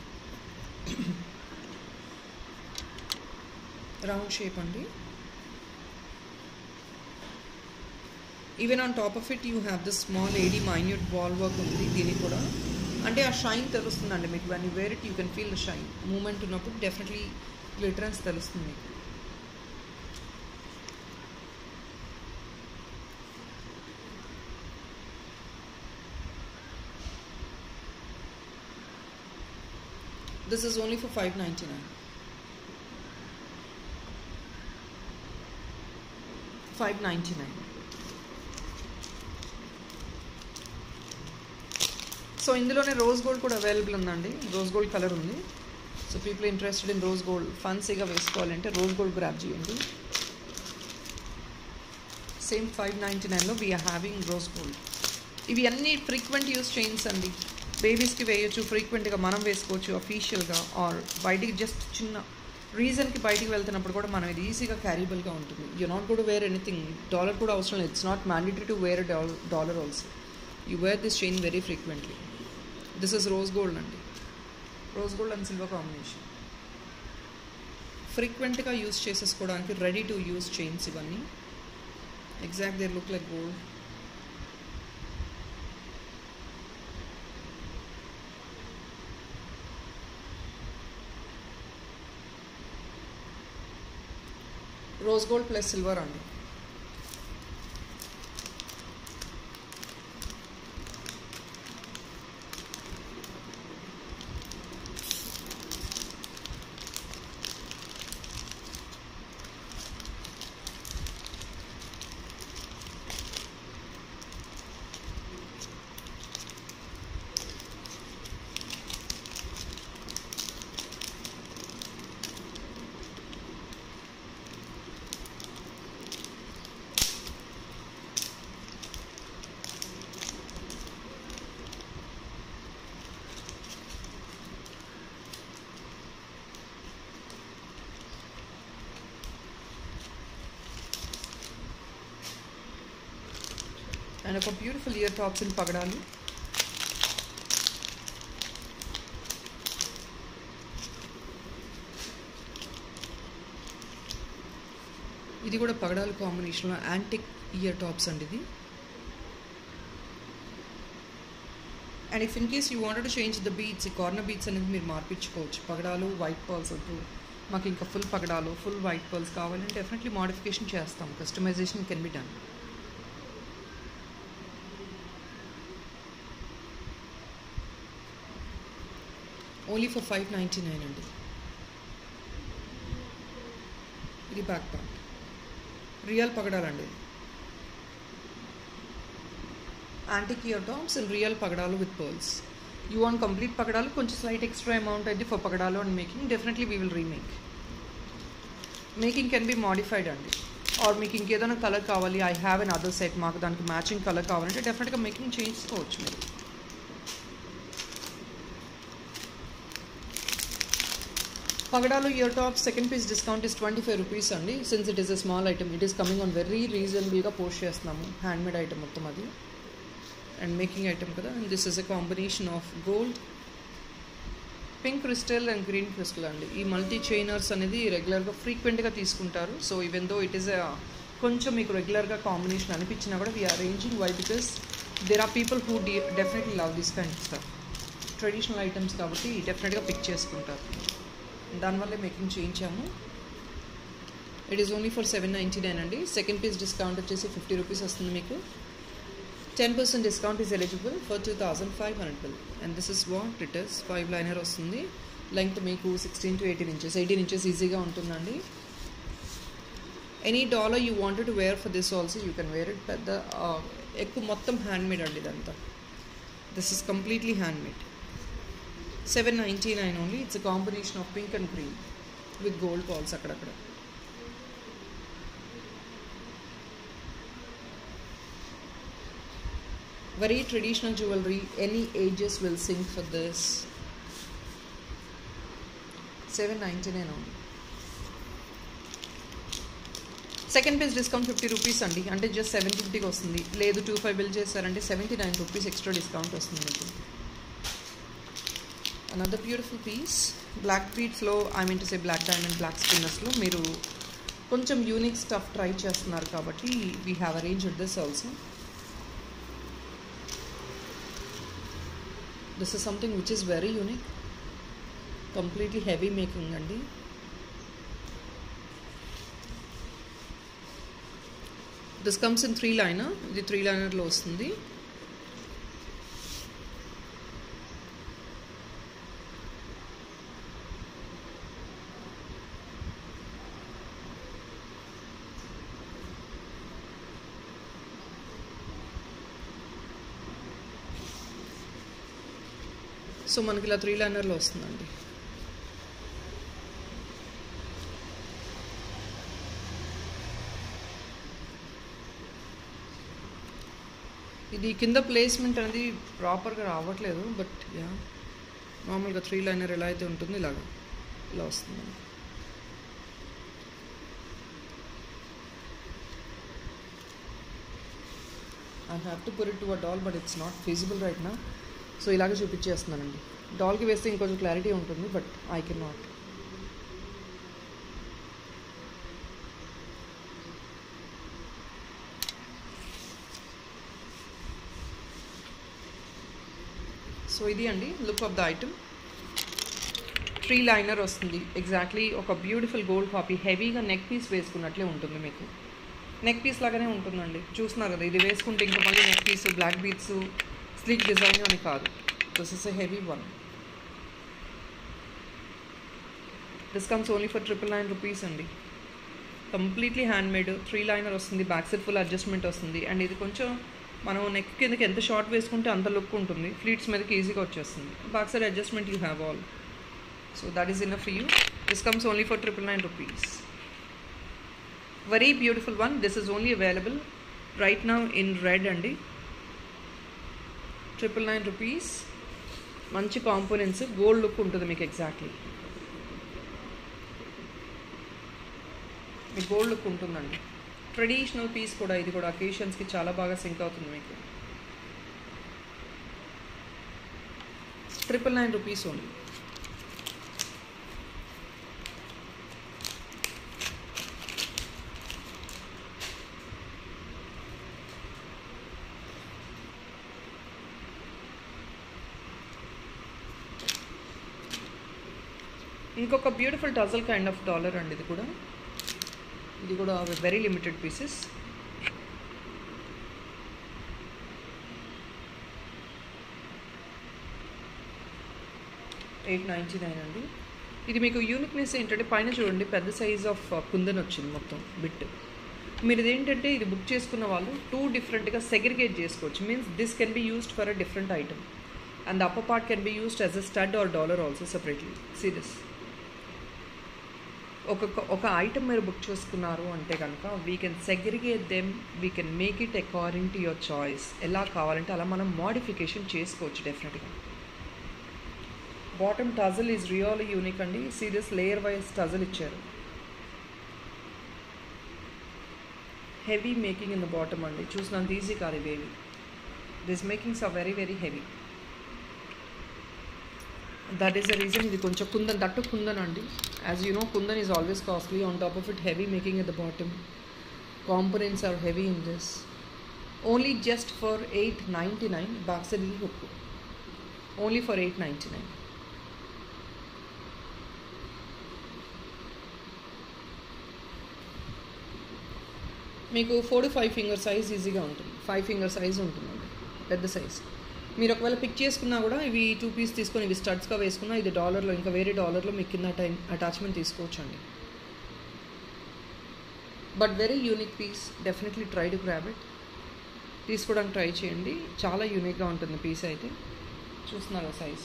round shape అండి even on top of it you have the small AD minute ball work ఉంది దీనికి కూడా అంటే ఆ షైన్ తెలుస్తుందండి మీకు one you wear it you can feel the shine moment ఉన్నప్పుడు డెఫినెట్లీ గ్లిటరెన్స్ తెలుస్తుంది మీకు This is only for 599. 599. So ఇందులోనే రోజ్ గోల్డ్ కూడా అవైలబుల్ ఉందండి రోజ్ గోల్డ్ కలర్ ఉంది so people interested in rose gold ఫన్సీగా వేసుకోవాలంటే రోజ్ గోల్డ్ గ్రాప్ చేయండి సేమ్ ఫైవ్ నైంటీ నైన్లో వీఆర్ హ్యావింగ్ రోజ్ గోల్డ్ ఇవి అన్ని ఫ్రీక్వెంట్ యూస్ చైన్స్ అండి బేబీస్కి వేయొచ్చు ఫ్రీక్వెంట్గా మనం వేసుకోవచ్చు అఫీషియల్గా ఆర్ బయటికి జస్ట్ చిన్న రీజన్కి బయటికి వెళ్తున్నప్పుడు కూడా మనం ఇది ఈజీగా క్యారీబుల్గా ఉంటుంది యూ నాట్ కూడా వేర్ ఎనీథింగ్ డాలర్ కూడా అవసరం లేదు it's not mandatory to wear dollar also you wear this chain very frequently this is rose gold అండి rose gold and silver combination ఫ్రీక్వెంట్గా యూస్ చేసేసుకోవడానికి రెడీ టు యూస్ చైన్స్ ఇవన్నీ exact they look like gold rose gold plus silver అండి and ఒక beautiful ear tops in పగడాలు ఇది కూడా పగడాలు కాంబినేషన్లో యాంటిక్ ఇయర్ టాప్స్ అండి ఇది and if in case you wanted to change the beads ఈ కార్నర్ బీట్స్ అనేది మీరు మార్పించుకోవచ్చు పగడాలు వైట్ పర్ల్స్ వద్దు మాకు ఇంకా ఫుల్ పగడాలు ఫుల్ వైట్ పర్ల్స్ కావాలంటే డెఫినెట్లీ మాడిఫికేషన్ చేస్తాం customization can be done only for five ninety nine అండి ఇది బ్యాక్ పార్ట్ రియల్ పగడాలండి antique ear tops and real పగడాలు with pearls you want complete పగడాలు కొంచెం స్లైట్ ఎక్స్ట్రా అమౌంట్ అయితే ఫర్ పగడాలు and making definitely we will remake making can be modified అండి or మీకు ఇంకేదైనా కలర్ కావాలి I have N another set మాకు దానికి మ్యాచింగ్ కలర్ కావాలంటే డెఫినెట్గా మేకింగ్ చేసుకోవచ్చు మీరు పగడాలు ear top second piece discount is twenty five rupees అండి since it is a small item it is coming on very రీజనబుల్గా పోస్ట్ చేస్తున్నాము హ్యాండ్మేడ్ ఐటమ్ మొత్తం అది అండ్ మేకింగ్ ఐటమ్ కదా and this is a combination of gold pink crystal and green crystal అండి ఈ multi చైనర్స్ అనేది రెగ్యులర్గా ఫ్రీక్వెంట్గా తీసుకుంటారు so even though it is కొంచెం మీకు రెగ్యులర్గా కాంబినేషన్ అనిపించినా కూడా we are arranging why because there are people who డి definitely love this kind stuff traditional items కాబట్టి డెఫినెట్గా పిక్ చేసుకుంటారు దానివల్లే మేకింగ్ చేయించాము it is only for seven ninety nine అండి సెకండ్ పీస్ డిస్కౌంట్ వచ్చేసి ఫిఫ్టీ రూపీస్ వస్తుంది మీకు ten percent discount is eligible for two thousand five hundred bill and this is what it is five liner వస్తుంది length మీకు sixteen to eighteen inches eighteen inches ఈజీగా ఉంటుందండి any dollar you wanted to wear for this also you can wear it పెద్ద ఎక్కువ మొత్తం handmade అండి ఇదంతా this is completely handmade seven ninety nine only it's combination of pink and green with gold balls అక్కడక్కడ very traditional jewelry any ages will sing for this 799 only second piece discount fifty rupees అండి అంటే just seven ఫిఫ్టీకి వస్తుంది లేదు two five bill చేశారంటే seventy nine rupees extra discount వస్తుంది మీకు another beautiful piece black బీట్స్లో I mean to say black diamond black స్పిన్నర్స్లో మీరు కొంచెం యూనిక్ స్టఫ్ ట్రై చేస్తున్నారు కాబట్టి we have arrange this also this is something which is very unique completely heavy making అండి this comes in three liner ఇది three లైనర్లో వస్తుంది so మనకి ఇలా త్రీ లైనర్లో వస్తుందండి ఇది కింద ప్లేస్మెంట్ అనేది ప్రాపర్గా రావట్లేదు బట్ యా నార్మల్గా త్రీ లైనర్ ఎలా అయితే ఉంటుందో ఇలాగా ఇలా వస్తుంది I have to put it to a doll but it's not feasible right నా సో ఇలాగే చూపించేస్తున్నానండి డాల్కి వేస్తే ఇంకొంచెం క్లారిటీ ఉంటుంది but I can not so ఇది అండి look of the item three liner వస్తుంది ఎగ్జాక్ట్లీ ఒక బ్యూటిఫుల్ గోల్డ్ కాపీ హెవీగా నెక్ పీస్ వేసుకున్నట్లే ఉంటుంది మీకు నెక్ పీస్ లాగానే ఉంటుందండి చూస్తున్నారు కదా ఇది వేసుకుంటే ఇంకా మళ్ళీ neck piece black beads sleek design అని కాదు this is a heavy one this comes only for triple nine rupees అండి completely hand made three liner వస్తుంది బ్యాక్ సైడ్ ఫుల్ అడ్జస్ట్మెంట్ వస్తుంది అండ్ ఇది కొంచెం మనం నెక్ కిందకి ఎంత షార్ట్ వేసుకుంటే అంత లుక్ ఉంటుంది ఫ్లీట్స్ మీదకి ఈజీగా వచ్చేస్తుంది back side adjustment you have all so that is in for you this comes only for triple nine rupees very beautiful one this is only available right now in red అండి triple nine rupees మంచి components gold look ఉంటుంది మీకు exactly మీకు gold look ఉంటుందండి traditional piece కూడా ఇది కూడా అకేషన్స్కి చాలా బాగా సింక్ అవుతుంది మీకు ట్రిపుల్ నైన్ రూపీస్ ఓన్లీ ఇంకొక beautiful tassel kind of dollar అండి ఇది కూడా ఇది కూడా very limited pieces eight ninety nine అండి ఇది మీకు యూనిక్నెస్ ఏంటంటే పైన చూడండి పెద్ద సైజ్ ఆఫ్ కుందన్ వచ్చింది మొత్తం బిట్ మీరు ఇదేంటంటే ఇది బుక్ చేసుకున్న వాళ్ళు టూ డిఫరెంట్గా సెగ్రిగేట్ చేసుకోవచ్చు means this can be used for a different item and upper part can be used as a stud or dollar also separately see this ఒక ఒక ఐటమ్ మీరు బుక్ చేసుకున్నారు అంటే కనుక we can segregate them we can make it according to your choice ఎలా కావాలంటే అలా మనం మోడిఫికేషన్ చేసుకోవచ్చు డెఫినెట్గా bottom tassel is real unique అండి సీరియస్ లేయర్ వైజ్ టజల్ ఇచ్చారు heavy making in the bottom అండి చూసినంత ఈజీ కాదు ఇవేవి this makings are very very heavy that is the reason ఇది కొంచెం కుందన్ దట్టు కుందన్ అండి as you know kundan is always costly on top of it heavy making at the bottom components are heavy in this only just for eight ninety nine బాక్సరీ hook only for eight ninety nine మీకు four to five finger size ఈజీగా ఉంటుంది five finger size ఉంటుందండి పెద్ద size మీరు ఒకవేళ pick చేసుకున్నా కూడా ఇవి టూ పీస్ తీసుకొని ఇవి స్టడ్స్గా వేసుకున్నా ఇది డాలర్లో ఇంకా వేరే డాలర్లో మీకు కింద టైం అటాచ్మెంట్ తీసుకోవచ్చు అండి but very unique piece definitely try to grab it తీసుకోవడానికి ట్రై చేయండి చాలా యూనిక్గా ఉంటుంది పీస్ అయితే చూస్తున్నారు సైజ్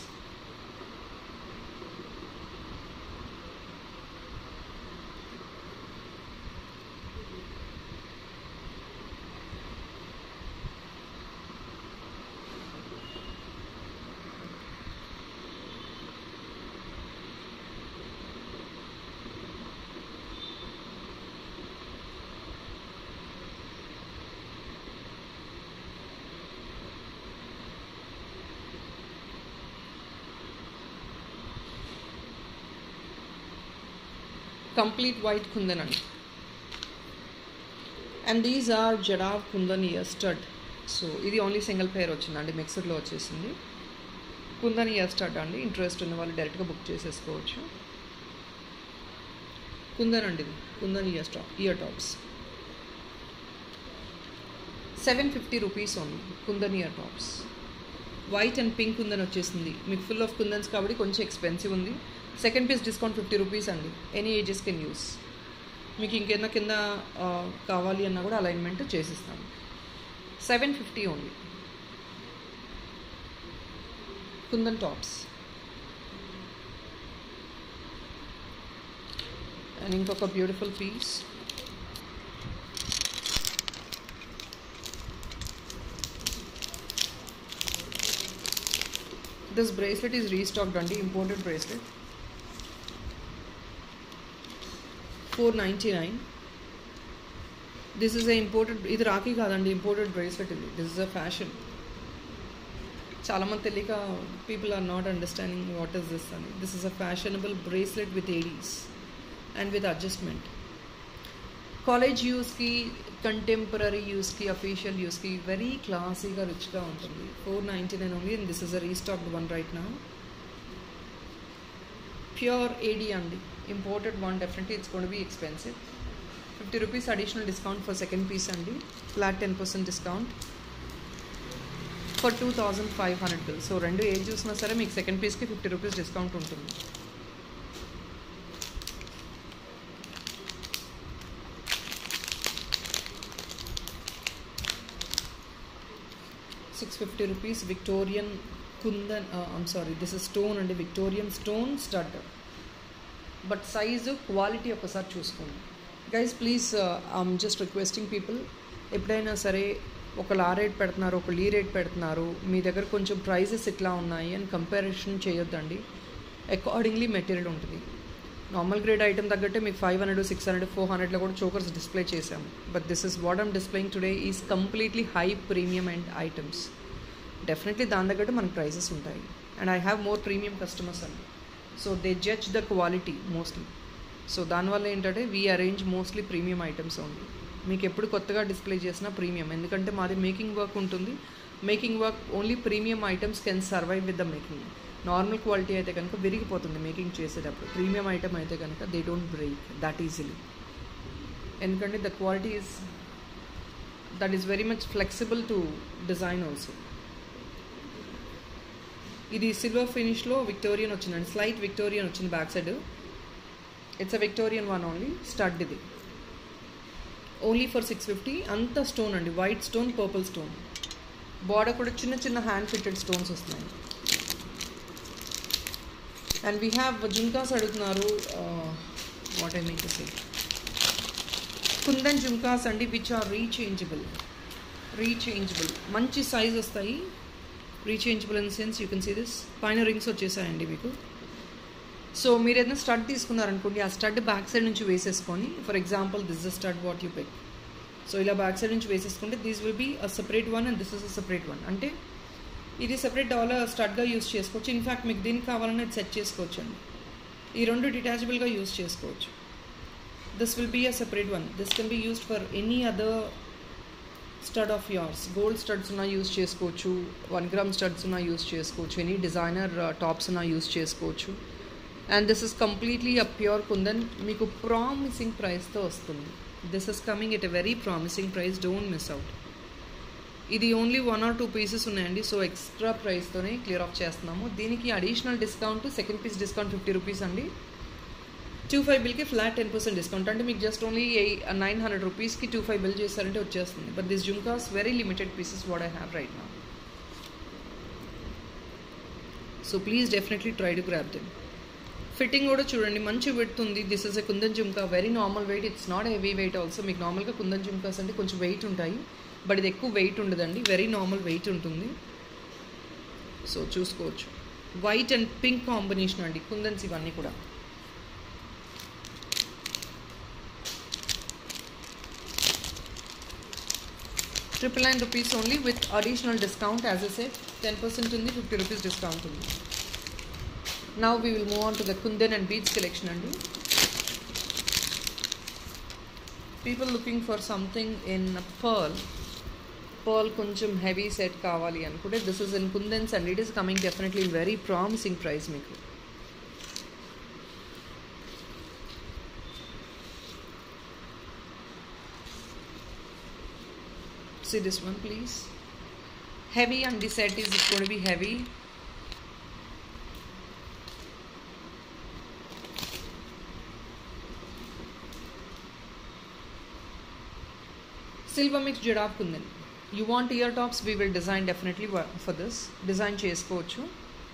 కంప్లీట్ వైట్ కుందన్ అండి and these are jadau kundan ear stud so ఇది ఓన్లీ సింగిల్ పేర్ వచ్చిందండి మిక్సర్లో వచ్చేసింది కుందన్ ఇయర్ స్టడ్ అండి ఇంట్రెస్ట్ ఉన్న వాళ్ళు డైరెక్ట్గా బుక్ చేసేసుకోవచ్చు కుందన్ అండి ఇది kundan ear stop ear tops seven fifty rupees only kundan ear tops white and pink kundan వచ్చేసింది మీకు ఫుల్ ఆఫ్ కుందన్స్ కాబట్టి కొంచెం ఎక్స్పెన్సివ్ ఉంది second piece discount fifty rupees అండి ఎనీ ఏజెస్ కెన్ యూస్ మీకు ఇంకేదైనా కింద కావాలి అన్నా కూడా అలైన్మెంట్ చేసిస్తాను seven fifty only kundan tops and ఇంకొక beautiful piece this bracelet is restocked అండి imported bracelet 499 this is a imported ఇది రాఖీ కాదండి ఇంపోర్టెడ్ బ్రేస్లెట్ ఇది దిస్ ఇస్ అ ఫ్యాషన్ చాలామంది తెలియక people are not understanding what is this అని this is a fashionable bracelet with ADs and with adjustment college యూస్కి కంటెంపరీ యూస్కి అఫీషియల్ యూస్కి వెరీ క్లాసీగా రిచ్గా ఉంటుంది four ninety nine only and this is a restocked one right నా ప్యూర్ ఏడీ అండి imported one definitely it's gonna be expensive fifty rupees additional discount for second piece అండి flat ten percent discount for two thousand five hundred bill so రెండు ఏది చూసినా సరే మీకు second పీస్కి fifty rupees discount ఉంటుంది six fifty rupees Victorian kundan I'm sorry this is stone అండి Victorian stone stud but size quality ఒకసారి చూసుకోండి guys please I'm just requesting people ఎప్పుడైనా సరే ఒకళ్ళు ఆ రేట్ పెడుతున్నారు ఒకళ్ళు ఈ రేట్ పెడుతున్నారు మీ దగ్గర కొంచెం ప్రైజెస్ ఇట్లా ఉన్నాయి అని కంపారిజన్ చేయొద్దండి అకార్డింగ్లీ మెటీరియల్ ఉంటుంది నార్మల్ గ్రేడ్ ఐటమ్ తగ్గట్టే మీకు five hundred six hundred four హండ్రెడ్లో కూడా చోకర్స్ డిస్ప్లే చేసాము but this is what I'm displaying today is completely high premium and items definitely దాని తగ్గట్టు మనకు ప్రైజెస్ ఉంటాయి and I have more premium customers అండి so they judge the quality mostly so దానివల్ల ఏంటంటే we arrange mostly premium items only మీకు ఎప్పుడు కొత్తగా డిస్ప్లే చేసినా ప్రీమియం ఎందుకంటే మాది మేకింగ్ వర్క్ ఉంటుంది making work only premium items can survive with the making normal quality అయితే కనుక విరిగిపోతుంది మేకింగ్ చేసేటప్పుడు ప్రీమియం ఐటమ్ అయితే కనుక they don't break that easily ఎందుకంటే the quality is that is very much flexible to design also ఇది silver ఫినిష్లో Victorian వచ్చిందండి స్లైట్ విక్టోరియన్ వచ్చింది back side it's a Victorian one only stud ఇది only for six fifty అంత stone అండి white stone purple stone border కూడా చిన్న చిన్న హ్యాండ్ ఫిట్టెడ్ స్టోన్స్ వస్తున్నాయి అండ్ వీ హ్యావ్ జుంకాస్ అడుగుతున్నారు what I mean to say kundan jhumkas అండి విచ్ ఆర్ రీచేంజబుల్ రీచేంజబుల్ మంచి సైజ్ వస్తాయి rechangeable in sense you can see this పైన రింగ్స్ వచ్చేసాయండి మీకు సో మీరు ఏదైనా స్టడ్ తీసుకున్నారనుకోండి ఆ స్టడ్ బ్యాక్ సైడ్ నుంచి వేసేసుకొని for example this the stud what you pick so ఇలా బ్యాక్ సైడ్ నుంచి వేసేసుకుంటే this will be a separate one and this is a separate one అంటే ఇది సపరేట్ డాలర్ స్టడ్గా యూస్ చేసుకోవచ్చు ఇన్ఫ్యాక్ట్ మీకు దీనికి కావాలన్నా ఇది సెట్ చేసుకోవచ్చు అండి ఈ రెండు డిటాచబుల్గా యూస్ చేసుకోవచ్చు this will be a separate one this can be used for any other stud of yours gold studs ఉన్నా యూస్ చేసుకోవచ్చు వన్ గ్రామ్ స్టడ్స్ ఉన్నా యూస్ చేసుకోవచ్చు ఎనీ డిజైనర్ టాప్స్ ఉన్నా యూస్ చేసుకోవచ్చు and this is completely a pure kundan మీకు promising ప్రైస్తో వస్తుంది this is coming at a very promising price don't miss out ఇది only one or two pieces ఉన్నాయండి so extra ప్రైస్తోనే క్లియర్ ఆఫ్ చేస్తున్నాము దీనికి additional discount second piece discount fifty rupees అండి two five బిల్కి ఫ్లాట్ టెన్ పర్సెంట్ డిస్కౌంట్ అంటే మీకు just only nine hundred రూపీస్కి టూ ఫైవ్ బిల్ చేస్తారంటే వచ్చేస్తుంది but this jhumkas very limited pieces what I have right నా so please definitely try to grab them fitting కూడా చూడండి మంచి విడ్త్ ఉంది this is a kundan jhumka very normal weight it's not heavy weight also మీకు నార్మల్గా కుందన్ జుమ్కాస్ అంటే కొంచెం వెయిట్ ఉంటాయి బట్ ఇది ఎక్కువ వెయిట్ ఉండదండి వెరీ నార్మల్ వెయిట్ ఉంటుంది సో చూసుకోవచ్చు వైట్ అండ్ పింక్ కాంబినేషన్ అండి కుందన్స్ ఇవన్నీ కూడా triple nine rupees only with additional discount as a set ten percent ఉంది ఫిఫ్టీ రూపీస్ డిస్కౌంట్ ఉంది now we will move on to the kundan and beads collection అండి people looking for something in pearl pearl కొంచెం heavy set కావాలి అనుకుంటే this is in kundans and it is coming definitely in very promising price మీకు see this one please heavy and this set is going to be heavy silver mix giraffe kundan you want ear tops we will design definitely for this design చేసుకోవచ్చు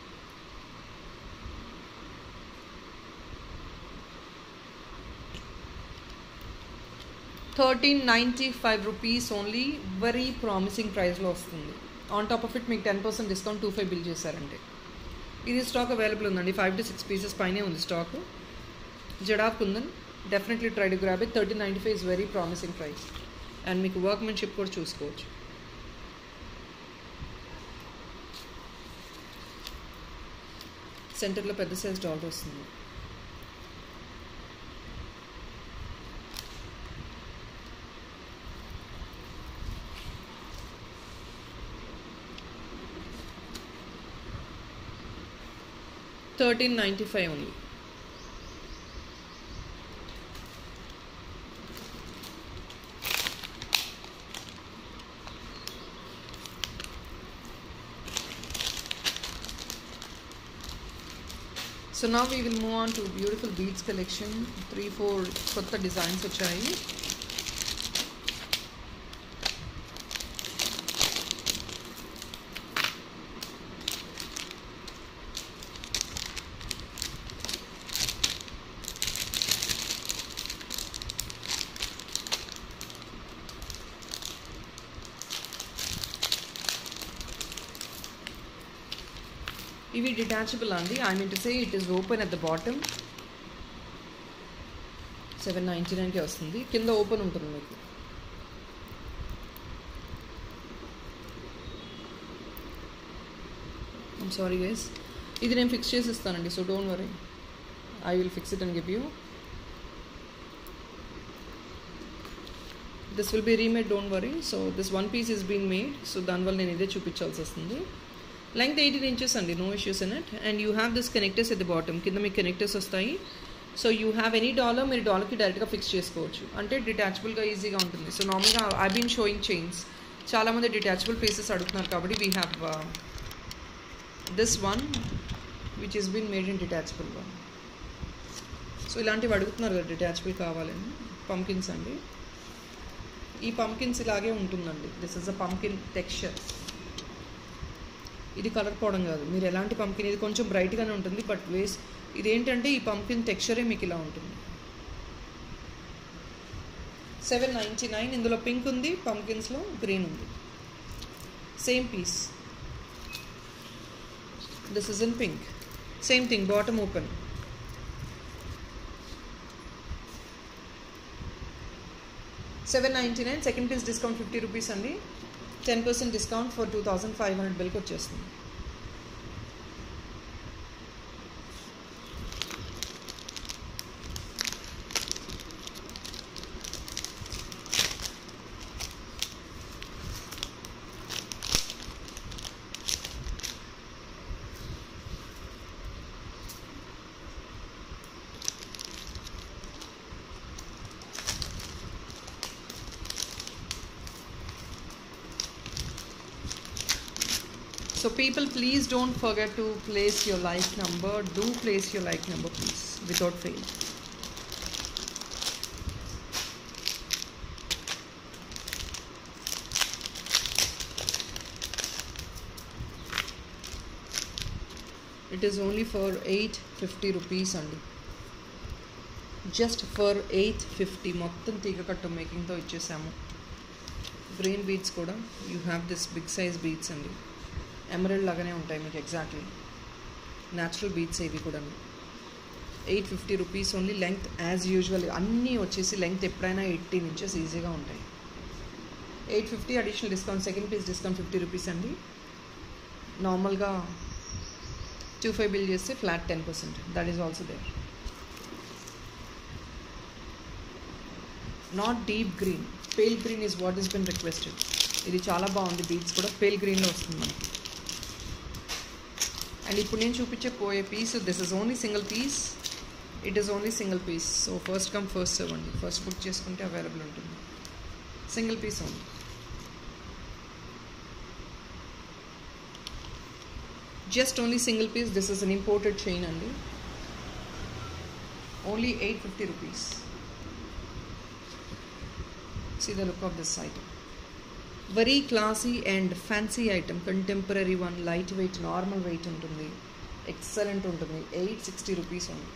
thirteen ninety five rupees only very promising ప్రైస్లో వస్తుంది on top of it మీకు ten percent discount two five bill చేశారంటే ఇది stock available ఉందండి five to six pieces పైనే ఉంది stock జడాప్ kundan definitely try to grab it thirteen ninety five is very promising price and మీకు వర్క్మెన్షిప్ కూడా చూసుకోవచ్చు సెంటర్లో పెద్ద సైజ్ డాలర్ వస్తుంది thirteen ninety five only so నా we will move on to beautiful beads collection three four కొత్త designs వచ్చాయి ఇవి డిటాచబుల్ అండి I mean to say it is open at the bottom seven ninety నైన్కి వస్తుంది కింద open ఉంటుంది మీకు సారీ గైస్ ఇది నేను ఫిక్స్ చేసి ఇస్తానండి so don't worry I will fix it and give you this will be remade don't worry so this one piece is been made so దానివల్ల నేను ఇదే చూపించాల్సి వస్తుంది లెంగ్త్ ఎయిటీన్ ఇంచెస్ అండి no issues in it and you have this connectors at the bottom కింద మీకు connectors వస్తాయి so you have any dollar మీరు డాలర్కి డైరెక్ట్గా ఫిక్స్ చేసుకోవచ్చు అంటే డిటాచబుల్గా ఈజీగా ఉంటుంది సో నార్మల్గా ఐ బీన్ షోయింగ్ చైన్స్ చాలామంది డిటాచబుల్ పీసెస్ అడుగుతున్నారు కాబట్టి we have this one which is been made in detachable one so ఇలాంటివి అడుగుతున్నారు కదా డిటాచబుల్ కావాలని పంకిన్స్ అండి ఈ పంకిన్స్ ఇలాగే ఉంటుందండి this is a pumpkin texture ఇది కలర్ పోవడం కాదు మీరు ఎలాంటి పంకిన్ ఇది కొంచెం బ్రైట్గానే ఉంటుంది బట్ వేస్ ఇదేంటంటే ఈ పంకిన్ టెక్స్చరే మీకు ఇలా ఉంటుంది సెవెన్ నైంటీ నైన్ ఇందులో పింక్ ఉంది పంకిన్స్లో గ్రీన్ ఉంది same piece this is in pink same thing bottom open seven ninety nine second piece discount fifty rupees అండి ten percent discount for two thousand five hundred బిల్కి వచ్చేస్తుంది So people please don't forget to place your like number. Do place your like number please without fail. It is only for 850 rupees only. Just for eight fifty మొత్తం తీగ కట్టు మేకింగ్తో ఇచ్చేసాము బ్రెయిన్ beads కూడా you have this big size beads అండి emerald లాగానే ఉంటాయి మీకు ఎగ్జాక్ట్లీ న్యాచురల్ బీట్స్ ఇవి కూడా eight fifty rupees only length as usual అన్నీ వచ్చేసి లెంగ్త్ ఎప్పుడైనా ఎయిటీన్ ఇంచెస్ ఈజీగా ఉంటాయి eight fifty additional discount second piece discount fifty rupees అండి నార్మల్గా టూ ఫైవ్ బిల్ చేస్తే flat ten percent that is also there not deep green pale green is what is been requested ఇది చాలా బాగుంది beats కూడా pale గ్రీన్లో వస్తుంది మనకి అండ్ ఇప్పుడు నేను చూపించే పోయే piece this is only single piece it is only single piece so first come first serve అండి ఫస్ట్ బుక్ చేసుకుంటే అవైలబుల్ ఉంటుంది single piece only just only single piece this is an imported chain అండి only eight fifty rupees see the look of this item very classy and fancy item contemporary one light weight normal weight ఉంటుంది excellent ఉంటుంది eight sixty rupees ఉంది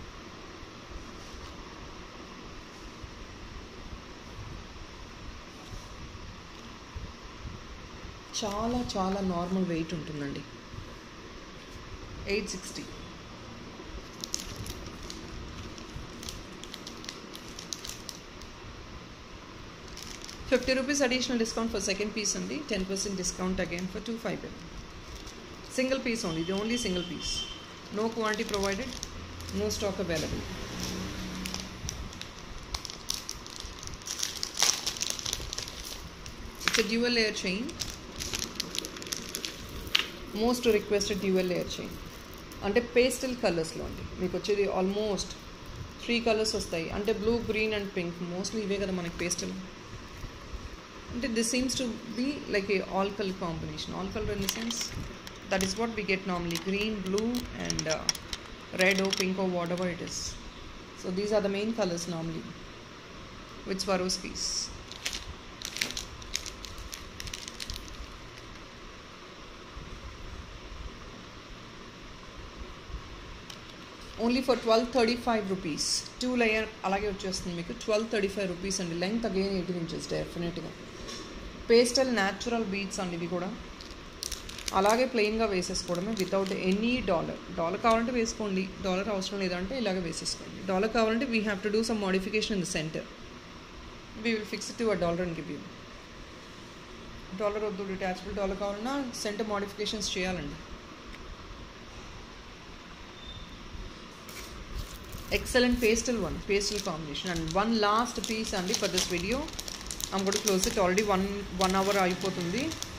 చాలా చాలా normal weight ఉంటుందండి eight sixty fifty rupees additional discount for second piece అండి ten percent discount again for two five single piece only ఇది only single piece no quantity provided no stock available it's a dual layer chain most requested dual layer chain అంటే pastel కలర్స్లో అండి మీకు వచ్చేది almost three colours వస్తాయి అంటే blue green and pink mostly ఇవే కదా మనకి పేస్టల్ అంటే this seems to be like a all colour combination all colour in the sense that is what we get normally green blue and red or pink or whatever it is so these are the main colours normally with Swarovskis only for twelve thirty five rupees two layer అలాగే వచ్చేస్తుంది మీకు twelve thirty five rupees అండి length again eighteen inches డెఫినెట్గా pastel natural beats అండి ఇవి కూడా అలాగే ప్లెయిన్గా వేసేసుకోవడమే వితౌట్ ఎనీ డాలర్ డాలర్ కావాలంటే వేసుకోండి డాలర్ అవసరం లేదంటే ఇలాగే వేసేసుకోండి డాలర్ కావాలంటే we have to do some modification in the centre we will fix to a dollar and give you dollar వద్దు డిటాచబుల్ డాలర్ కావాలన్నా సెంటర్ మోడిఫికేషన్స్ చేయాలండి excellent pastel one pastel combination and one last piece అండి for this video i'm going to close it already one one hour అయిపోతుంది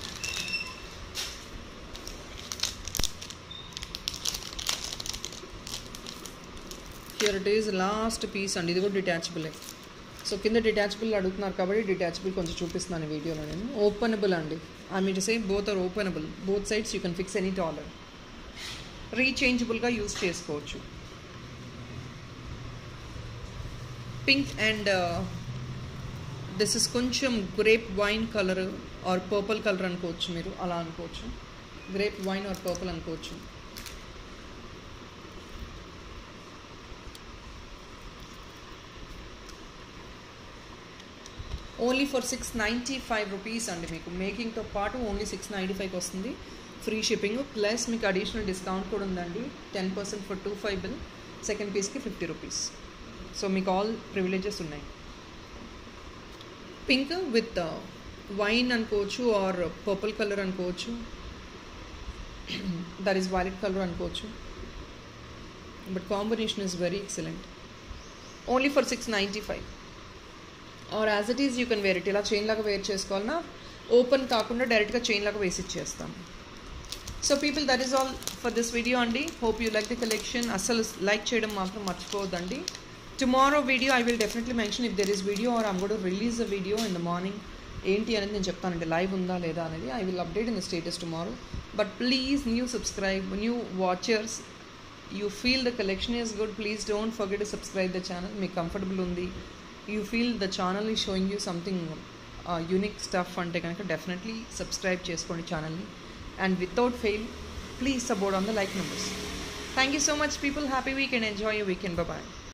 here it is last piece అండి ఇది కూడా detachable so కింద detachable అడుగుతున్నారు కాబట్టి detachable కొంచెం చూపిస్తున్నాను వీడియోలో నేను ఓపెనబుల్ అండి I mean say both are openable both sides you can fix any dollar రీచేంజబుల్గా యూస్ చేసుకోవచ్చు పింక్ అండ్ దిస్ ఇస్ కొంచెం grape wine colour or purple colour అనుకోవచ్చు మీరు అలా అనుకోవచ్చు గ్రేప్ వైన్ ఆర్ పర్పుల్ అనుకోవచ్చు only for six ninety five rupees అండి మీకు మేకింగ్తో పాటు ఓన్లీ సిక్స్ నైంటీ ఫైవ్కి వస్తుంది ఫ్రీ షిప్పింగ్ ప్లస్ మీకు అడిషనల్ డిస్కౌంట్ కూడా ఉందండి ten percent for two five bill second పీస్కి ఫిఫ్టీ రూపీస్ సో మీకు ఆల్ ప్రివిలేజెస్ ఉన్నాయి పింక్ విత్ వైన్ అనుకోవచ్చు ఆర్ పర్పుల్ కలర్ అనుకోవచ్చు దట్ ఈస్ వైలెట్ కలర్ అనుకోవచ్చు but combination is very excellent only for six ninety five or as it is you can wear it ఇలా chain లాగా wear చేసుకోవాలన్నా open కాకుండా డైరెక్ట్గా chain లాగా వేసి ఇచ్చేస్తాం so people that is all for this video అండి hope you like the collection అసలు లైక్ చేయడం మాత్రం మర్చిపోవద్దండి tomorrow video I will definitely mention if there is video or I'm గోడ్ release the video in the morning ఏంటి అనేది నేను చెప్తానండి లైవ్ ఉందా లేదా అనేది I will update in the status tomorrow but please new subscribe new watchers you feel the collection is good please don't forget to subscribe the channel మీకు comfortable ఉంది you feel the channel ఈ showing you something unique stuff అంటే కనుక definitely subscribe చేసుకోండి ఛానల్ని and without fail please support on the like numbers thank you so much people happy weekend enjoy you weekend bye